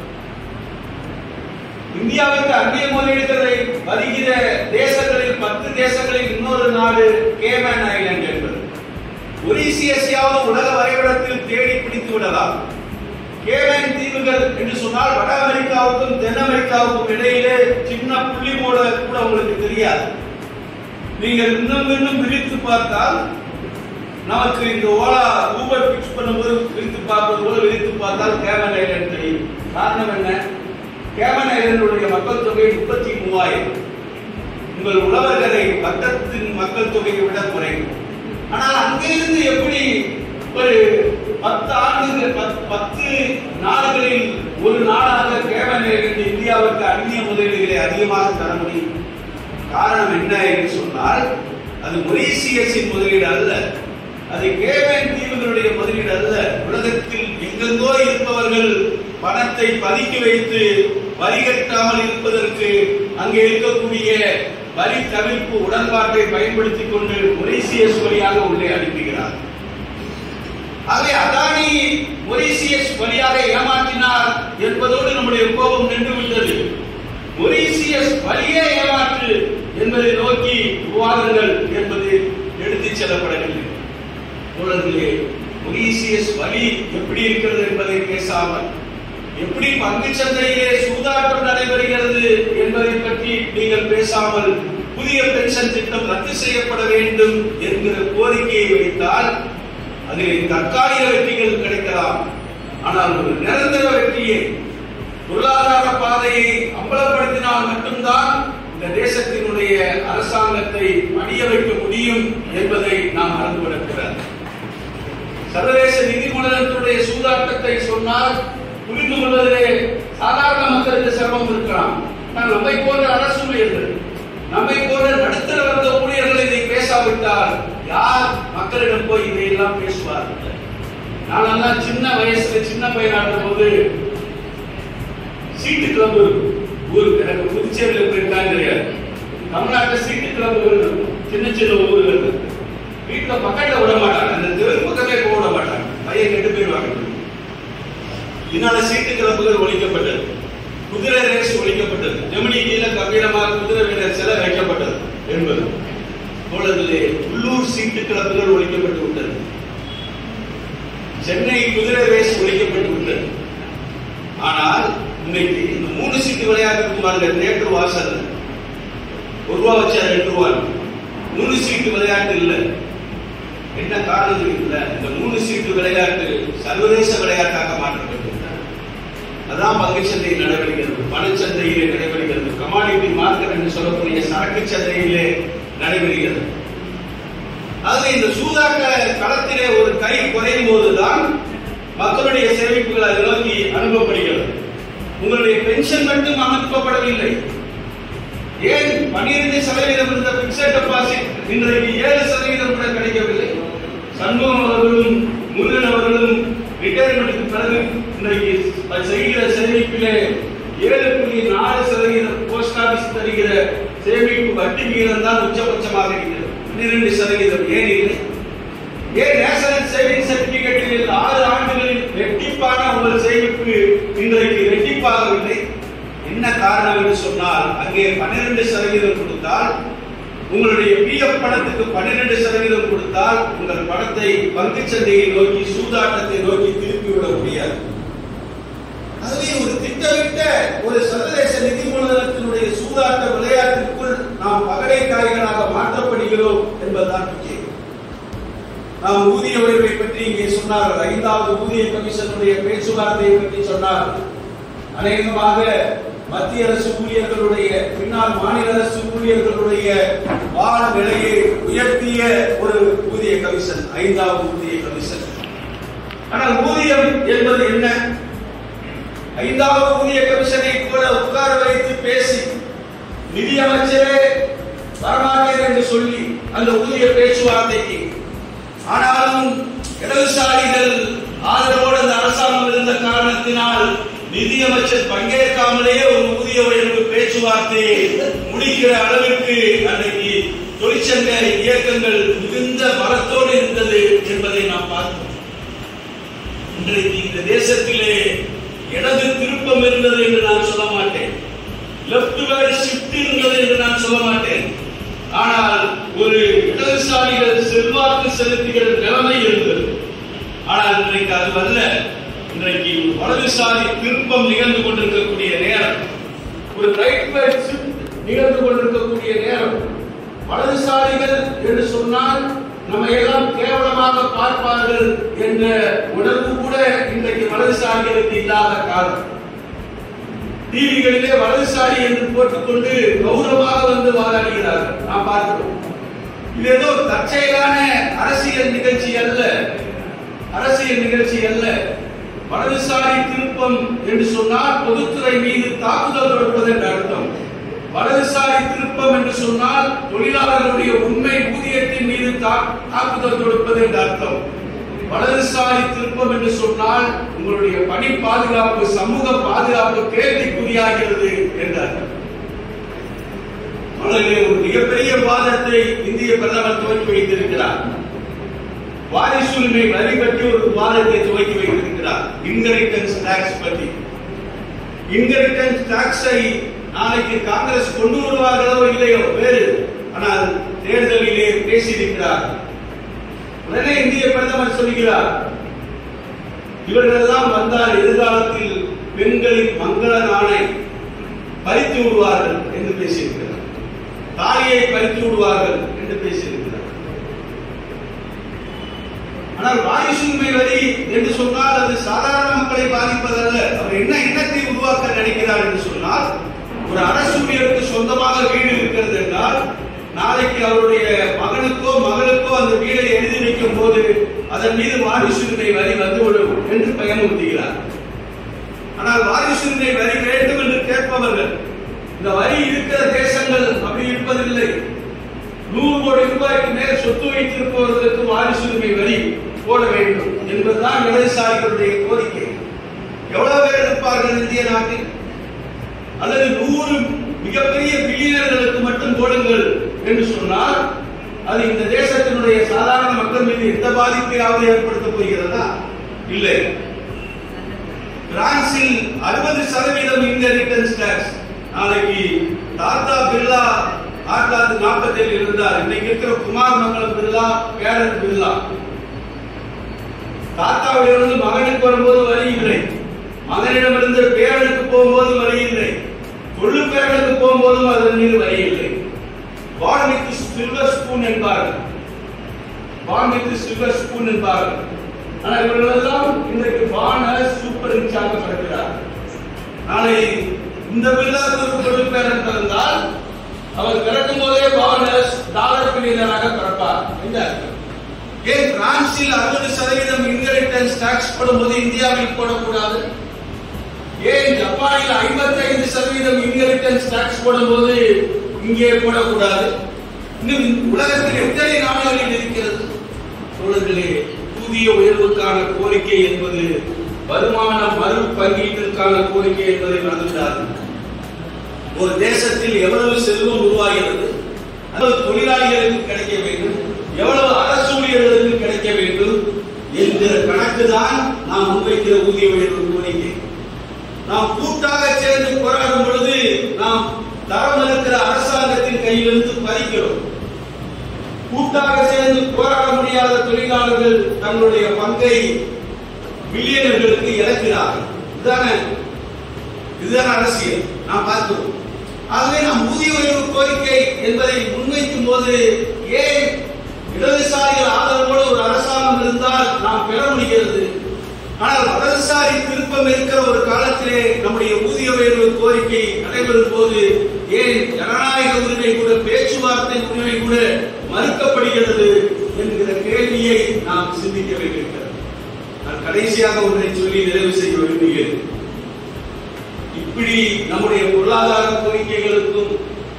இந்தியாவுக்கு அந்நிய முதலீடுகளை வருகிற தேசங்களில் பத்து தேசங்களில் இன்னொரு நாடு கேமன் ஐலண்ட் என்பது ஒரிசியஸியாவது உலக வரைபடத்தில் தேடி பிடித்து விடலாம் கேமன் தீவுகள் என்று சொன்னால் வட அமெரிக்காவுக்கும் தென் அமெரிக்காவுக்கும் இடையிலே சின்ன புள்ளி போல கூட உங்களுக்கு தெரியாது நீங்கள் இன்னும் இன்னும் விரித்து பார்த்தால் நமக்கு இந்த ஓலா ஊபர் பிக்ஸ் பண்ணும்போது விரித்து பார்ப்பது போல விரித்து பார்த்தால் கேமன் ஐலண்ட் தெரியும் காரணம் என்ன கேமன் ஐலண்டுடைய மக்கள் தொகை முப்பத்தி மூவாயிரம் உங்கள் உழவர்கரை வட்டத்தின் மக்கள் தொகையை விட குறைவு ஆனால் அங்கிருந்து எப்படி ஒரு பத்து ஆண்டுகள் பத்- பத்து நாடுகளில் ஒரு நாடாக கேமன் ஐலண்ட் இந்தியாவுக்கு அந்நிய முதலீடுகளை அதிகமாக தர முடியும் காரணம் என்ன என்று சொன்னால் அது மொரீசியஸின் முதலீடு அல்ல அது கேவன் தீவுகளுடைய முதலீடு அல்ல உலகத்தில் எங்கெங்கோ இருப்பவர்கள் பணத்தை பதுக்கி வைத்து வரி கட்டாமல் இருப்பதற்கு அங்கே இருக்கக்கூடிய வரி தவிர்ப்பு உடன்பாட்டை பயன்படுத்திக் கொண்டு மொரீசியஸ் வழியாக உள்ளே அனுப்புகிறார் ஆகவே அதானி மொரீசியஸ் வழியாக ஏமாற்றினார் என்பதோடு நம்முடைய கோபம் நின்று விட்டது மொரீசியஸ் வழியே ஏமாற்று என்பதை நோக்கி விவாதங்கள் என்பது எடுத்துச் செல்லப்படவில்லை தோழர்களே மொரீசியஸ் வழி எப்படி இருக்கிறது என்பதை பேசாமல் எப்படி பங்கு சந்தையிலே சூதாட்டம் நடைபெறுகிறது என்பதை பற்றி நீங்கள் பேசாமல் புதிய பென்ஷன் திட்டம் ரத்து செய்யப்பட வேண்டும் என்கிற கோரிக்கையை வைத்தால் அதில் தற்காலிக வெற்றிகள் கிடைக்கலாம் ஆனால் ஒரு நிரந்தர வெற்றியை பொருளாதார பாதையை அம்பலப்படுத்தினால் மட்டும்தான் இந்த தேசத்தினுடைய அரசாங்கத்தை அணிய வைக்க முடியும் என்பதை நாம் மறந்துவிடக்கூடாது சர்வதேச நிதி மூலதனத்துடைய சூதாட்டத்தை சொன்னால் புரிந்து கொள்வதிலே சாதாரண மக்களுக்கு சிரமம் இருக்கலாம் ஆனால் நம்மை போன்ற அரசு ஊழியர்கள் நம்மை போன்ற நடுத்தர வர்க்க ஊழியர்கள் இதை பேசாவிட்டால் யார் மக்களிடம் போய் இதையெல்லாம் பேசுவார்கள் நானெல்லாம் சின்ன வயசுல சின்ன பையனாக போது சீட்டு கிளம்பு ஊர் எனக்கு புதுச்சேரியில் போயிருக்கான்னு தெரியாது தமிழ்நாட்டில் சீட்டு கிளம்புகள் இருக்கும். சின்ன சின்ன ஊர்கள் இருக்கு. வீட்டுல பக்கத்துல விட மாட்டாங்க அந்த தெரு பக்கமே போக விட மாட்டாங்க பையன் கெட்டு போயிடுவாங்க இதனால சீட்டு கிளம்புகள் ஒழிக்கப்பட்டது குதிரை ரேஸ் ஒழிக்கப்பட்டது ஜெமினி கீழ கம்பீரமாக குதிரை வீரர் சிலை வைக்கப்பட்டது என்பது தோழர்களே உள்ளூர் சீட்டு கிளப்புகள் ஒழிக்கப்பட்டு விட்டது சென்னை குதிரை ரேஸ் ஒழிக்கப்பட்டு விட்டது ஆனால் இன்னைக்கு இந்த மூணு சீட்டு விளையாட்டு பாருங்க தேட்டர் வாசல் ஒரு ரூபா வச்சா ரெண்டு ரூபா மூணு சீட்டு விளையாட்டு இல்ல என்ன காரணம் இல்ல இந்த மூணு சீட்டு விளையாட்டு சர்வதேச விளையாட்டாக மாற்றப்பட்டது அதான் பங்குச்சந்தை நடைபெறுகிறது பணச்சந்தையிலே நடைபெறுகிறது கமாடிட்டி மார்க்கெட் என்று சொல்லக்கூடிய சரக்கு சந்தையிலே நடைபெறுகிறது ஆகவே இந்த சூதாட்ட களத்திலே ஒரு கை குறையும் போதுதான் மக்களுடைய சேமிப்புகள் அதை நோக்கி அனுப்பப்படுகிறது உங்களுடைய பென்ஷன் மட்டும் அமைக்கப்படவில்லை ஏன் பன்னிரண்டு சதவீதம் இருந்த பிக்சட் டெபாசிட் இன்றைக்கு ஏழு சதவீதம் கூட கிடைக்கவில்லை சண்முகம் அவர்களும் முருகன் அவர்களும் ரிட்டையர்மெண்ட்டுக்கு பிறகு இன்றைக்கு செய்கிற சேமிப்பிலே ஏழு புள்ளி நாலு சதவீதம் போஸ்ட் ஆபீஸ் தருகிற சேமிப்பு வட்டி விகிதம் தான் உச்சபட்சமாக இருக்கிறது பன்னிரண்டு சதவீதம் ஏன் இல்லை ஏன் நேஷனல் சேவிங் சர்டிபிகேட்டில் ஆறு ஆண்டுகளில் ரெட்டிப்பான உங்கள் சேமிப்பு இன்றைக்கு ரெட்டிப்பாகவில்லை என்ன காரணம் என்று சொன்னால் அங்கே பன்னிரண்டு சதவீதம் கொடுத்தால் உங்களுடைய பிஎஃப் பணத்துக்கு பன்னிரண்டு சதவீதம் கொடுத்தால் உங்கள் பணத்தை பங்கு சந்தையை நோக்கி சூதாட்டத்தை நோக்கி திருப்பி விட முடியாது அதுவே ஒரு திட்டமிட்ட ஒரு சர்வதேச நிதி மூலதனத்தினுடைய சூதாட்ட விளையாட்டிற்குள் நாம் பகடை காய்களாக மாற்றப்படுகிறோம் என்பதுதான் முக்கியம் நாம் ஊதிய உயர்வை பற்றி இங்கே சொன்னார்கள் ஐந்தாவது ஊதிய கமிஷனுடைய பேச்சுவார்த்தையை பற்றி சொன்னார்கள் அநேகமாக மத்திய அரசு ஊழியர்களுடைய பின்னால் மாநில அரசு ஊழியர்களுடைய வாழ நிலையை உயர்த்திய ஒரு ஊதிய கமிஷன் ஐந்தாவது ஊதிய கமிஷன் ஆனால் ஊதியம் என்பது என்ன ஐந்தாவது ஊதிய கமிஷனை கூட உட்கார வைத்து பேசி நிதியமைச்சரே வரமாட்டேன் என்று சொல்லி அந்த ஊதிய பேச்சுவார்த்தைக்கு ஆனாலும் இடதுசாரிகள் ஆதரவோடு அந்த அரசாங்கம் இருந்த காரணத்தினால் நிதியமைச்சர் பங்கேற்காமலேயே ஒரு ஊதிய உயர்வு பேச்சுவார்த்தையை முடிக்கிற அளவிற்கு அன்றைக்கு தொழிற்சங்க இயக்கங்கள் மிகுந்த பலத்தோடு இருந்தது என்பதை நாம் பார்த்தோம் இன்றைக்கு இந்த தேசத்திலே இடது திருப்பம் இருந்தது என்று நான் சொல்ல மாட்டேன் லெப்ட் வேர்டு ஷிஃப்ட் இருந்தது என்று நான் சொல்ல மாட்டேன் ஆனால் ஒரு இடதுசாரிகள் செல்வாக்கு செலுத்துகிற நிலைமை இருந்தது ஆனால் இன்றைக்கு அது அல்ல இன்றைக்கு ஒரு வலதுசாரி திருப்பம் நிகழ்ந்து கொண்டிருக்கக்கூடிய நேரம் ஒரு ரைட் வேர்ட் ஷிஃப்ட் நிகழ்ந்து கொண்டிருக்கக்கூடிய நேரம் வலதுசாரிகள் என்று சொன்னால் நம்ம எல்லாம் கேவலமாக பார்ப்பார்கள் என்ற உணர்வு கூட இன்றைக்கு வலதுசாரிகளுக்கு இல்லாத காலம் டிவிகளிலே வலதுசாரி என்று போட்டுக்கொண்டு கௌரவமாக வந்து வாதாடுகிறார்கள் நாம் பார்க்கிறோம் இது ஏதோ தற்செயலான அரசியல் நிகழ்ச்சி அல்ல அரசியல் நிகழ்ச்சி அல்ல வலதுசாரி திருப்பம் என்று சொன்னால் பொதுத்துறை மீது தாக்குதல் தொடுப்பது என்று அர்த்தம் வலதுசாரி திருப்பம் என்று சொன்னால் தொழிலாளர்களுடைய உண்மை ஊதியத்தின் மீது தா- தாக்குதல் தொடுப்பது என்று அர்த்தம் வலதுசாரி திருப்பம் என்று சொன்னால் உங்களுடைய பணி பாதுகாப்பு சமூக பாதுகாப்பு கேள்விக்குறியாகிறது என்று அர்த்தம் மனதிலே ஒரு மிகப்பெரிய வாதத்தை இந்திய பிரதமர் துவக்கி வைத்திருக்கிறார் வாரிசுரிமை வரி பற்றி ஒரு வாதத்தை துவக்கி வைத்திருக்கிறார் இன்ஹெரிட்டன்ஸ் டாக்ஸ் பற்றி இன்ஹெரிட்டன்ஸ் டாக்ஸை நாளைக்கு காங்கிரஸ் கொண்டு வருவார்களோ இல்லையோ வேறு ஆனால் தேர்தலிலே பேசியிருக்கிறார் உடனே இந்திய பிரதமர் சொல்கிறார் இவர்களெல்லாம் வந்தால் எதிர்காலத்தில் பெண்களின் மங்கள நாணை பறித்து விடுவார்கள் என்று பேசியிருக்கிறார் தாலியை பறித்து விடுவார்கள் என்று பேசியிருக்கிறார் ஆனால் வாரிசுரிமை வரி என்று சொன்னால் அது சாதாரண மக்களை பாதிப்பதல்ல அவர் என்ன எண்ணத்தை உருவாக்க நினைக்கிறார் என்று சொன்னால் ஒரு அரசு ஊழியருக்கு சொந்தமாக வீடு இருக்கிறது என்றால் நாளைக்கு அவருடைய மகனுக்கோ மகளுக்கோ அந்த வீடை எழுதி வைக்கும் போது அதன் மீது வாரிசுரிமை வரி வந்துவிடும் என்று பயமுறுத்துகிறார் ஆனால் வாரிசுரிமை வரி வேண்டும் என்று கேட்பவர்கள் இந்த வரி இருக்கிற தேசங்கள் அப்படி இருப்பதில்லை நூறு கோடி ரூபாய்க்கு மேல் சொத்து வைத்திருப்பவர்களுக்கு வாரிசுரிமை வரி போட வேண்டும் என்பதுதான் இடதுசாரிகளுடைய கோரிக்கை எவ்வளவு பேர் இருப்பார்கள் இந்திய நாட்டில் அல்லது நூறு மிகப்பெரிய பில்லியனர்களுக்கு மட்டும் போடுங்கள் என்று சொன்னால் அது இந்த தேசத்தினுடைய சாதாரண மக்கள் மீது எந்த பாதிப்பையாவது ஏற்படுத்தப் போகிறதா இல்லை பிரான்சில் அறுபது சதவீதம் இன்ஹெரிட்டன்ஸ் டாக்ஸ் நாளைக்கு தாத்தா பிர்லா ஆயிரத்தி தொள்ளாயிரத்தி நாற்பத்தி ஏழில் இருந்தார் இன்னைக்கு இருக்கிற குமார் மங்கலம் பிர்லா பேரன் பிர்லா தாத்தாவிலிருந்து மகனுக்கு வரும்போது வரி இல்லை மகனிடமிருந்து பேரனுக்கு போகும்போது வரி இல்லை கொள்ளு பேரனுக்கு போகும்போதும் அதன் மீது வரி இல்லை பான் வித் சில்வர் ஸ்பூன் என்பார்கள் பான் வித் சில்வர் ஸ்பூன் என்பார்கள் ஆனால் இவர்கள் எல்லாம் இன்றைக்கு பான சூப்பர் ரிச்சாக பிறக்கிறார் நாளை இந்த பிள்ளாக்கு ஒரு கொள்ளு பேரன் பிறந்தால் அவர் பிறக்கும் போதே பானஸ் டாலர் பில்லியனராக பிறப்பார் இந்த அர்த்தம் ஏன் பிரான்சில் அறுபது சதவீதம் இன்ஹெரிட்டன்ஸ் டாக்ஸ் போடும்போது இந்தியாவில் போடக்கூடாது ஏன் ஜப்பானில் 55% சதவீதம் இன்ஹெரிட்டன்ஸ் டாக்ஸ் போடும்போது இங்கே போடக்கூடாது இன்னும் உலகத்தில் எத்தனை நாடுகளில் இருக்கிறது தோழர்களே ஊதிய உயர்வுக்கான கோரிக்கை என்பது வருமான மறு பங்கீட்டிற்கான கோரிக்கை என்பதை மறந்துவிடாது ஒரு தேசத்தில் எவ்வளவு செல்வம் உருவாகிறது எவ்வளவு தொழிலாளிகளுக்கு கிடைக்க வேண்டும் எவ்வளவு அரசு ஊழியர்களுக்கு கிடைக்க வேண்டும் என்கிற கணக்கு தான் நாம் முன்வைக்கிற ஊதிய உயர்வு கோரிக்கை நாம் கூட்டாக சேர்ந்து போராடும் பொழுது நாம் தரம் இருக்கிற அரசாங்கத்தின் கையிலிருந்து பறிக்கிறோம் கூட்டாக சேர்ந்து போராட முடியாத தொழிலாளர்கள் தங்களுடைய பங்கை பில்லியனர்களுக்கு இழக்கிறார்கள் இதுதானே இதுதான் அரசியல் நாம் பார்க்கிறோம் ஆகவே நாம் ஊதிய உயர்வு கோரிக்கை என்பதை முன்வைக்கும் போது ஏன் இடதுசாரிகள் ஆதரவோடு ஒரு அரசாங்கம் இருந்தால் நாம் பெற முடிகிறது ஆனால் வலதுசாரி திருப்பம் இருக்கிற ஒரு காலத்திலே நம்முடைய ஊதிய உயர்வு கோரிக்கை நடைபெறும் போது ஏன் ஜனநாயக உரிமை கூட பேச்சுவார்த்தை உரிமை கூட மறுக்கப்படுகிறது என்கிற கேள்வியை நாம் சிந்திக்க வேண்டியிருக்கிறது நான் கடைசியாக ஒன்றை சொல்லி நிறைவு செய்ய விரும்புகிறேன் இப்படி நம்முடைய பொருளாதார கோரிக்கைகளுக்கும்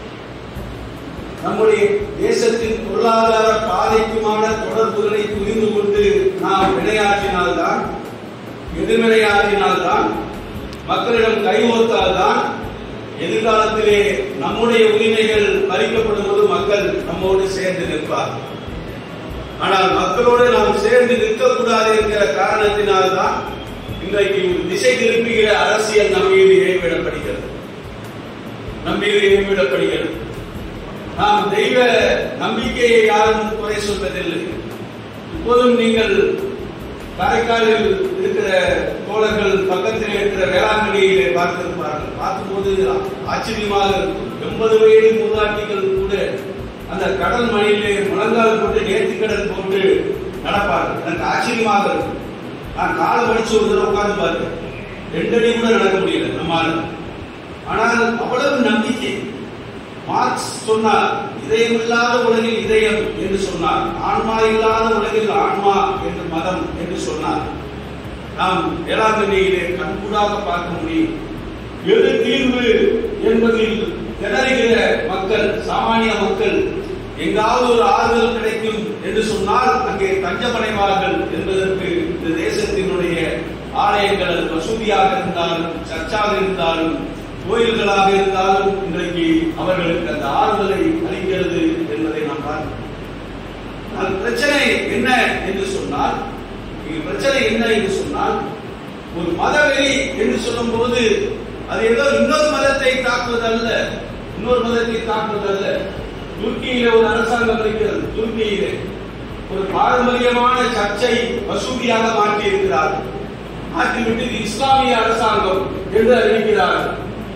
நம்முடைய தேசத்தின் பொருளாதார பாதைக்குமான தொடர்புகளை புரிந்து கொண்டு நாம் வினையாற்றினால்தான் எதிர்வினையாற்றினால்தான் மக்களிடம் கைகோர்த்தால்தான் எதிர்காலத்திலே நம்முடைய உரிமைகள் பறிக்கப்படும் போது மக்கள் நம்மோடு சேர்ந்து நிற்பார் ஆனால் மக்களோடு நாம் சேர்ந்து நிற்கக்கூடாது என்கிற காரணத்தினால்தான் இன்றைக்கு ஒரு திசை திருப்புகிற அரசியல் நம் மீது ஏவிடப்படுகிறது நம் மீது ஏவிடப்படுகிறது நாம் தெய்வ நம்பிக்கையை யாரும் குறை சொல்வதில்லை இப்போதும் நீங்கள் காரைக்காலில் இருக்கிற தோழர்கள் பக்கத்தில் இருக்கிற வேளாங்கண்ணியிலே பார்த்திருப்பார்கள் பார்க்கும்போது ஆச்சரியமாக இருக்கும் எண்பது வயது மூதாட்டிகள் கூட அந்த கடல் மழையிலே முழங்கால் போட்டு நேர்த்தி கடல் போட்டு நடப்பார்கள் எனக்கு ஆச்சரியமாக இருக்கும் நான் காலை மடிச்சு ஒரு தடவை உட்கார்ந்து பார்த்தேன் ரெண்டு அடி கூட நடக்க முடியல நம்மால ஆனால் அவ்வளவு நம்பிக்கை மார்க்ஸ் சொன்னார் இதயம் இல்லாத உலகில் இதயம் என்று சொன்னார் ஆன்மா இல்லாத உலகில் ஆன்மா என்று மதம் என்று சொன்னார் நாம் வேளாங்கண்ணியிலே கண்கூடாக பார்க்க முடியும் எது தீர்வு என்பதில் திணறுகிற மக்கள் சாமானிய மக்கள் எங்காவது ஒரு ஆறுதல் கிடைக்கும் என்று சொன்னால் அங்கே தஞ்சமடைவார்கள் என்பதற்கு இந்த தேசத்தினுடைய ஆலயங்கள் அது மசூதியாக இருந்தாலும் சர்ச்சாக இருந்தாலும் கோயில்களாக இருந்தாலும் இன்றைக்கு அவர்களுக்கு அந்த ஆறுதலை அளிக்கிறது என்பதை நாம் பார்க்கிறோம் ஆனால் பிரச்சனை என்ன என்று சொன்னால் இங்கு பிரச்சனை என்ன என்று சொன்னால் ஒரு மதவெறி என்று சொல்லும் போது அது ஏதோ இன்னொரு மதத்தை தாக்குவதல்ல இன்னொரு மதத்தை தாக்குவதல்ல துருக்கியிலே ஒரு அரசாங்கம் இருக்கிறது துருக்கியிலே ஒரு பாரம்பரியமான சர்ச்சை மசூதியாக மாற்றி இருக்கிறார் மாற்றிவிட்டு இது இஸ்லாமிய அரசாங்கம் என்று அறிவிக்கிறார்கள்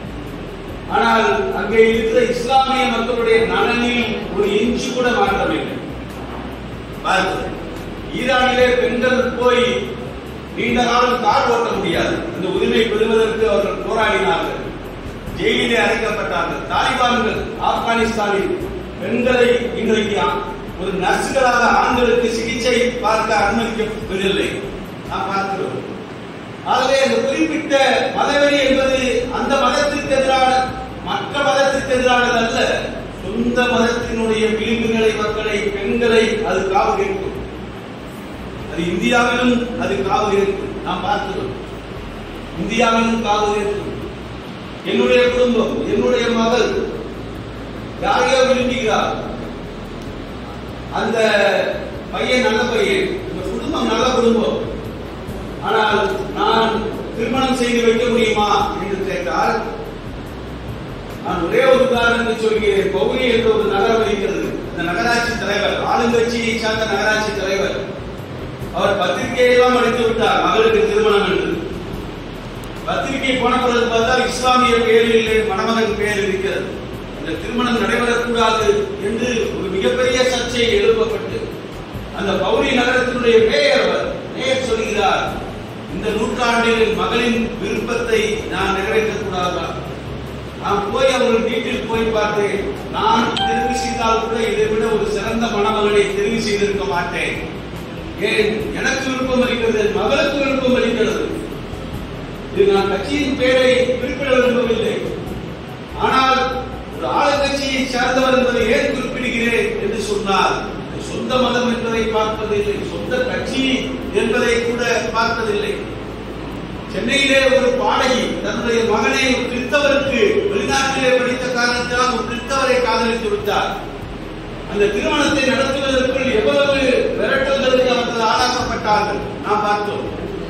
ஆனால் அங்கே இருக்கிற இஸ்லாமிய மக்களுடைய நலனில் ஒரு இன்ச்சு கூட மாற்றமில்லை பாருங்கள். ஈரானிலே பெண்கள் போய் நீண்ட காலம் கார் ஓட்ட முடியாது அந்த உரிமை பெறுவதற்கு அவர்கள் போராடினார்கள் ஜெயிலிலே அடைக்கப்பட்டார்கள் தாலிபான்கள் ஆப்கானிஸ்தானில் பெண்களை இன்றைக்கு ஆ- ஒரு நர்சுகளாக ஆண்களுக்கு சிகிச்சை பார்க்க அனுமதிக்கப்படவில்லை நாம் பார்க்கிறோம் ஆகவே அந்த குறிப்பிட்ட மதவெறி என்பது அந்த மதத்திற்கு எதிரான மற்ற மதத்திற்கு எதிரானது அல்ல சொந்த மதத்தினுடைய விளிம்புகளை மக்களை பெண்களை அது காவு கேட்கும் அது இந்தியாவிலும் அது காவு கேட்கும் நாம் பார்க்கிறோம் இந்தியாவிலும் காவு கேட்கும் என்னுடைய குடும்பம் என்னுடைய மகள் யாரையோ விரும்புகிறார் அந்த பையன் நல்ல பையன் இந்த குடும்பம் நல்ல குடும்பம் ஆனால் நான் திருமணம் செய்து வைக்க முடியுமா என்று கேட்டால் நான் ஒரே ஒரு உதாரணத்தை சொல்கிறேன் பௌரி என்ற ஒரு நகரம் இருக்கிறது அந்த நகராட்சி தலைவர் ஆளுங்கட்சியை சார்ந்த நகராட்சி தலைவர் அவர் பத்திரிகையெல்லாம் அடித்து விட்டார் மகளுக்கு திருமணம் என்று பத்திரிகை போன பிறகு பார்த்தால் இஸ்லாமிய பெயரிலே மணமகன் பெயர் இருக்கிறது அந்த திருமணம் நடைபெறக்கூடாது என்று ஒரு மிகப்பெரிய சர்ச்சை எழுப்பப்பட்டு அந்த பௌரி நகரத்தினுடைய மேயர் அவர் மேயர் சொல்கிறார் இந்த நூற்றாண்டில் மகளின் விருப்பத்தை நான் நிறைவேற்றக் கூடாதா நான் போய் அவர்கள் வீட்டில் போய் பார்த்தேன் நான் தெரிவு செய்தால் கூட இதை விட ஒரு சிறந்த மணமகளை தெரிவு செய்திருக்க மாட்டேன் ஏன் எனக்கு விருப்பம் இருக்கிறது என் மகளுக்கு விருப்பம் இருக்கிறது இது நான் கட்சியின் பெயரை குறிப்பிட விரும்பவில்லை ஆனால் ஒரு ஆளுங்கட்சியை சார்ந்தவர் என்பதை ஏன் குறிப்பிடுகிறேன் என்று சொன்னால் சொந்த மதம் என்பதை பார்ப்பதில்லை சொந்த கட்சி என்பதை கூட பார்ப்பதில்லை சென்னையிலே ஒரு பாடகி தன்னுடைய மகனை ஒரு கிறிஸ்தவருக்கு வெளிநாட்டிலே படித்த காரணத்தினால் ஒரு கிறிஸ்தவரை காதலித்து விட்டார் அந்த திருமணத்தை நடத்துவதற்குள் எவ்வளவு மிரட்டல்களுக்கு அவர்கள் ஆளாக்கப்பட்டார்கள் நாம் பார்த்தோம்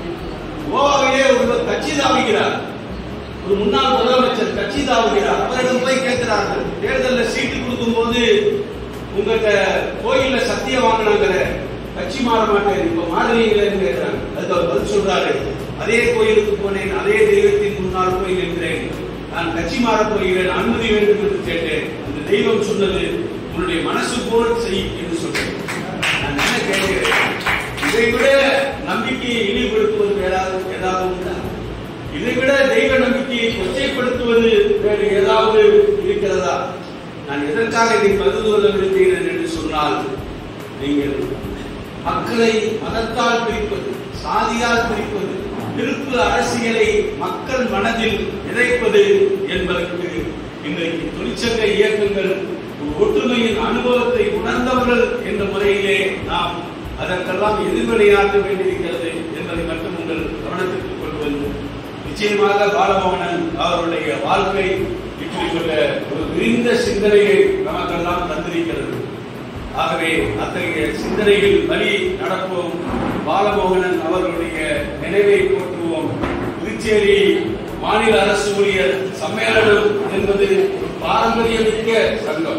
கோவாவிலே ஒருவர் கட்சி தாவுகிறார் ஒரு முன்னாள் முதலமைச்சர் கட்சி தாவுகிறார் அவரிடம் போய் கேட்கிறார்கள் தேர்தலில் சீட்டு கொடுக்கும் போது உங்ககிட்ட கோயில்ல சத்தியம் வாங்கினாங்கிற கட்சி மாற மாட்டேன் இப்ப மாறுவீங்களேன்னு கேட்கிறாங்க அதுக்கு அவர் பதில் சொல்றாரு அதே கோயிலுக்கு போனேன் அதே தெய்வத்தின் முன்னால் போய் நின்றேன் நான் கட்சி மாறப் போகிறேன் அனுமதி வேண்டும் என்று கேட்டேன் அந்த தெய்வம் சொன்னது உன்னுடைய மனசு போல் செய் என்று சொன்னேன் நான் என்ன கேட்கிறேன் இதை விட நம்பிக்கையை இழிவுபடுத்துவது ஏதாவது ஏதாவது உண்டா இதை விட தெய்வ நம்பிக்கையை கொச்சைப்படுத்துவது வேறு ஏதாவது இருக்கிறதா நான் எதற்காக இதை பகிர்ந்து கொள்ள விரும்புகிறேன் என்று சொன்னால் நீங்கள் மக்களை மதத்தால் பிரிப்பது சாதியால் பிரிப்பது விருப்பு அரசியலை மக்கள் மனதில் விதைப்பது என்பதற்கு இன்றைக்கு தொழிற்சங்க இயக்கங்கள் ஒரு ஒற்றுமையின் அனுபவத்தை உணர்ந்தவர்கள் என்ற முறையிலே நாம் அதற்கெல்லாம் எதிர்வினையாற்ற வேண்டியிருக்கிறது என்பதை மட்டும் உங்கள் கவனத்திற்கு கொண்டு வந்து நிச்சயமாக பாலமோகனன் அவருடைய வாழ்க்கை இப்படிப்பட்ட ஒரு விரிந்த சிந்தனையை நமக்கெல்லாம் தந்திருக்கிறது ஆகவே அத்தகைய சிந்தனையில் வழி நடப்போம் பாலமோகனன் அவர்களுடைய நினைவை போற்றுவோம் புதுச்சேரி மாநில அரசு ஊழியர் சம்மேளனம் என்பது ஒரு பாரம்பரியமிக்க சங்கம்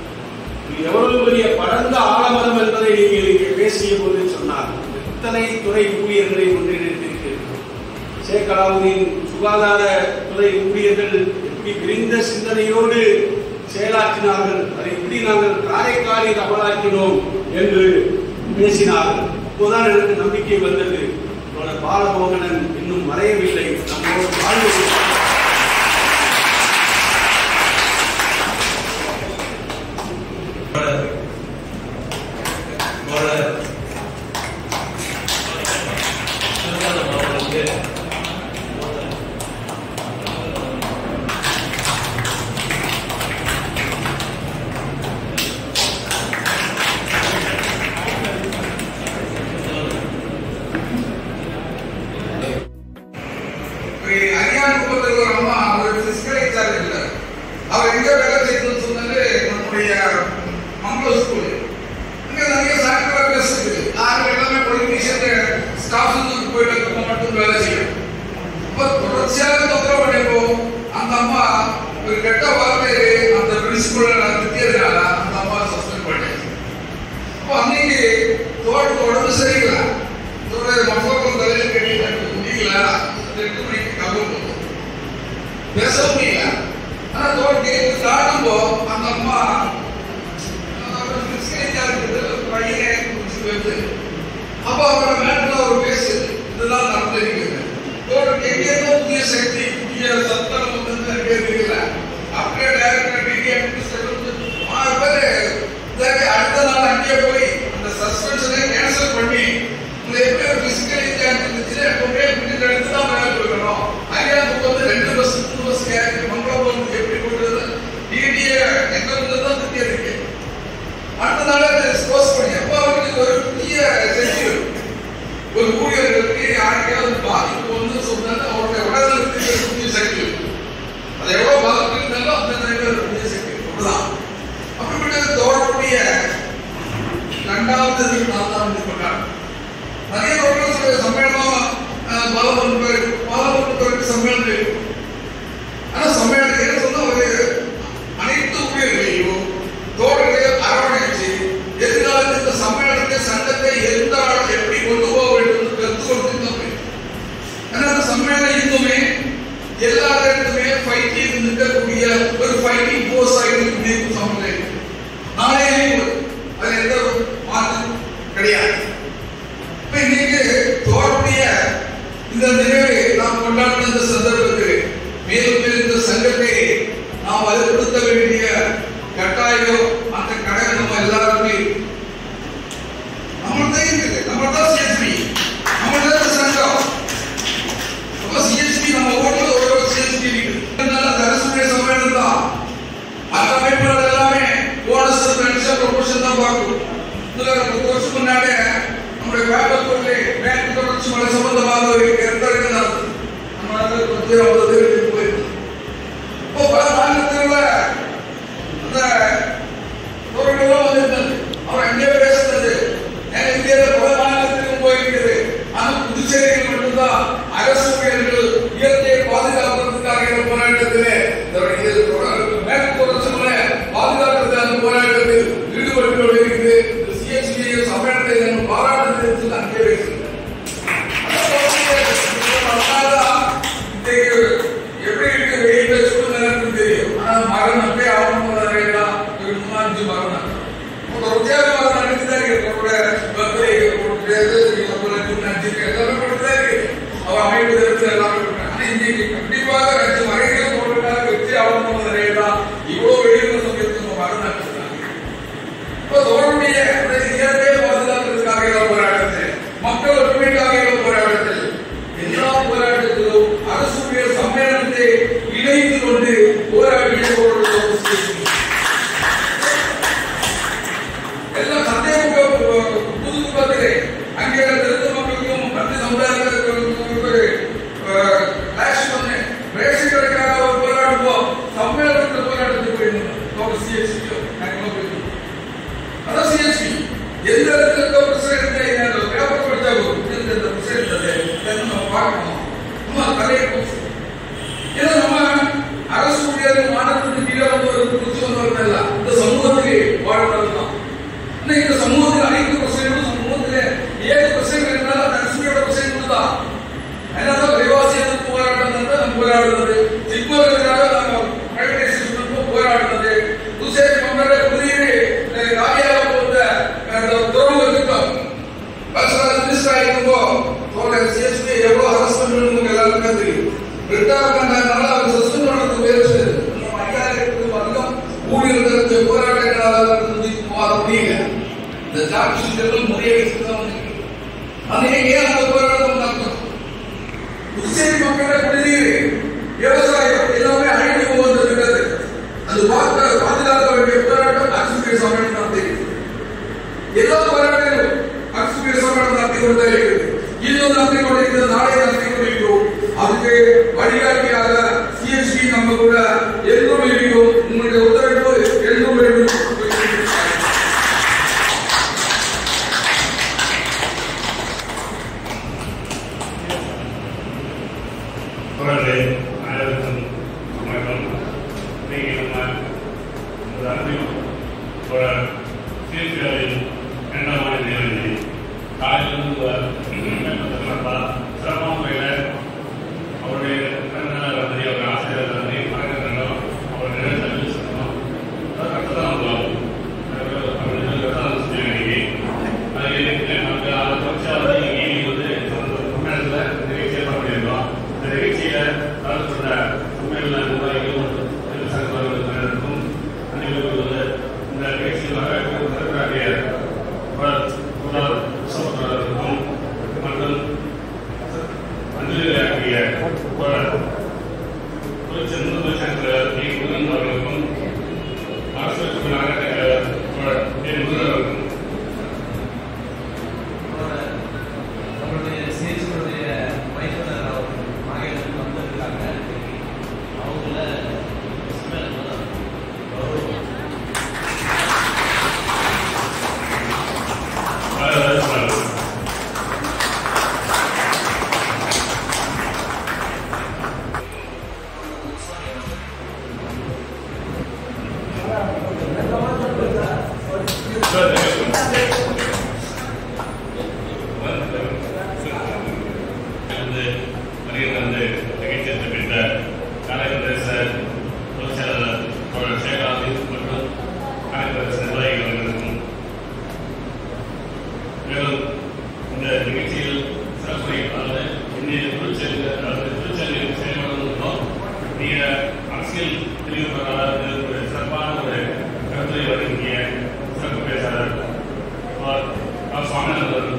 இது எவ்வளவு பெரிய படர்ந்த ஆலமரம் என்பதை நீங்கள் இங்கே பேசிய போது சொன்னார் எத்தனை துறை ஊழியர்களை ஒன்றிணைத்திருக்கிறது ஷேக் அலாவுதீன் சுகாதார துறை ஊழியர்கள் எப்படி விரிந்த சிந்தனையோடு செயலாற்றினார்கள் அதை எப்படி நாங்கள் காரைக்காலில் அமலாக்கினோம் என்று பேசினார்கள் அப்போதான் எனக்கு நம்பிக்கை வந்தது தோழர் பாலமோகனன் இன்னும் மறையவில்லை நம்மோடு வாழ்ந்து அரியான் குப்பத்தில் ஒரு அம்மா அவர் பிசிக்கல் இன்சார்ஜ் இல்ல அவர் எங்க வேலை செய்யணும்னு சொன்னாரு நம்முடைய மங்கள ஸ்கூல் இங்க நிறைய சாஃப்ட்வேர் ஒர்க்கர்ஸ் இருக்குது யாரும் எல்லாமே பொலிட்டீஷியன் ஸ்டாஃப்ஸ் போயிட்டு மட்டும் வேலை செய்யும் அப்ப தொடர்ச்சியாக தொந்தரவு பண்ணிப்போம் அந்த அம்மா ஒரு கெட்ட வார்த்தை அந்த பிரின்சிபல் திட்டியதுனால அந்த அம்மா சஸ்பெண்ட் பண்ணியாச்சு அப்போ அன்னைக்கு தோட்டத்து உடம்பு சரியில்லை தோட மக்களுக்கும் தலையில் கட்டி முடியல எட்டு மணிக்கு கவலை பேச முடியல ஆனா தோட்டத்தை தாண்டும்போ அந்த அம்மா பையனை குடிச்சு போயிட்டு அப்போ அவரோட மேட்ல ஒரு பேசு இதுதான் நடந்திருக்குது தோட்டத்தை எங்கேயோ புதிய சக்தி புதிய சத்தம் வந்து கேட்கல அப்படியே டைரக்டர் டிகே ஆறு பேர் இதாக்கி அடுத்த நாள் அங்கேயே போய் அந்த சஸ்பென்ஷனை கேன்சல் பண்ணி இந்த எப்படி ஒரு பிசிக்கல் இன்சார்ஜ் இருந்துச்சு எப்பவுமே பிடிச்ச எடுத்து தான் மேலே போய்க்கணும் அரியாவுக்கு வந்து ரெண்டு பஸ் மூணு பஸ் ஏறி மங்களம் வந்து எப்படி போடுறது டிடிஏ எங்க வந்து தான் திட்டி இருக்கு அடுத்த நாள் அதை க்ளோஸ் பண்ணி அப்போ அவருக்கு ஒரு புதிய செய்தி ஒரு ஊழியர்களுக்கு யாருக்கையாவது பாதிப்பு வந்து சொன்னாங்க அவருடைய உடல்நலத்துக்கு ஒரு புதிய சக்தி அது எவ்வளவு பாதிப்பு இருந்தாலும் அந்த நேரத்தில் ஒரு புதிய சக்தி அவ்வளவுதான் அப்படிப்பட்ட தோழருடைய இரண்டாவது நான் தான் வந்து கொண்டாடு நிறைய தோழர்கள் சம்மேளனம் பாலபன் பேர் பாலபன் பேருக்கு சம்மேளனம் இருக்கு. ஆனா சம்மேளனம் என்ன சொன்னா ஒரு அனைத்து ஊழியர்களையும் தோழர்களையும் அரவணைச்சு எதிர்காலத்தில் இந்த சம்மேளனத்தை சங்கத்தை எந்த ஆள் எப்படி கொண்டு போக வேண்டும் என்று கற்றுக் கொடுத்து ஆனா அந்த சம்மேளனம் இன்னுமே எல்லா இடத்துமே ஃபைட்டிங் நிற்கக்கூடிய ஒரு ஃபைட்டிங் போர்ஸ் ஆகிட்டு சம்மேளனம் நாளையிலையும் அது எந்த ஒரு மாற்றம் கிடையாது இப்ப இன்னைக்கு தோழருடைய இந்த நினைவை நாம் கொண்டாடின இந்த சந்தர்ப்பத்தில் மேலும் மேலும் இந்த சங்கத்தை நாம் வலுப்படுத்த வேண்டிய கட்டாயம் அந்த கடமை நம்ம எல்லாருமே நம்மள்தான் இருக்குது நம்மள்தான் சிஎஸ்பி நம்மள்தான் சங்கம் அப்ப சிஎஸ்பி தெளிவுபடுற அளவுக்கு ஒரு சிறப்பான ஒரு கருத்துரை வழங்கிய சிறப்பு பேச்சாளர் ஆர். ஆர். சுவாமிநாதன் அவர்கள்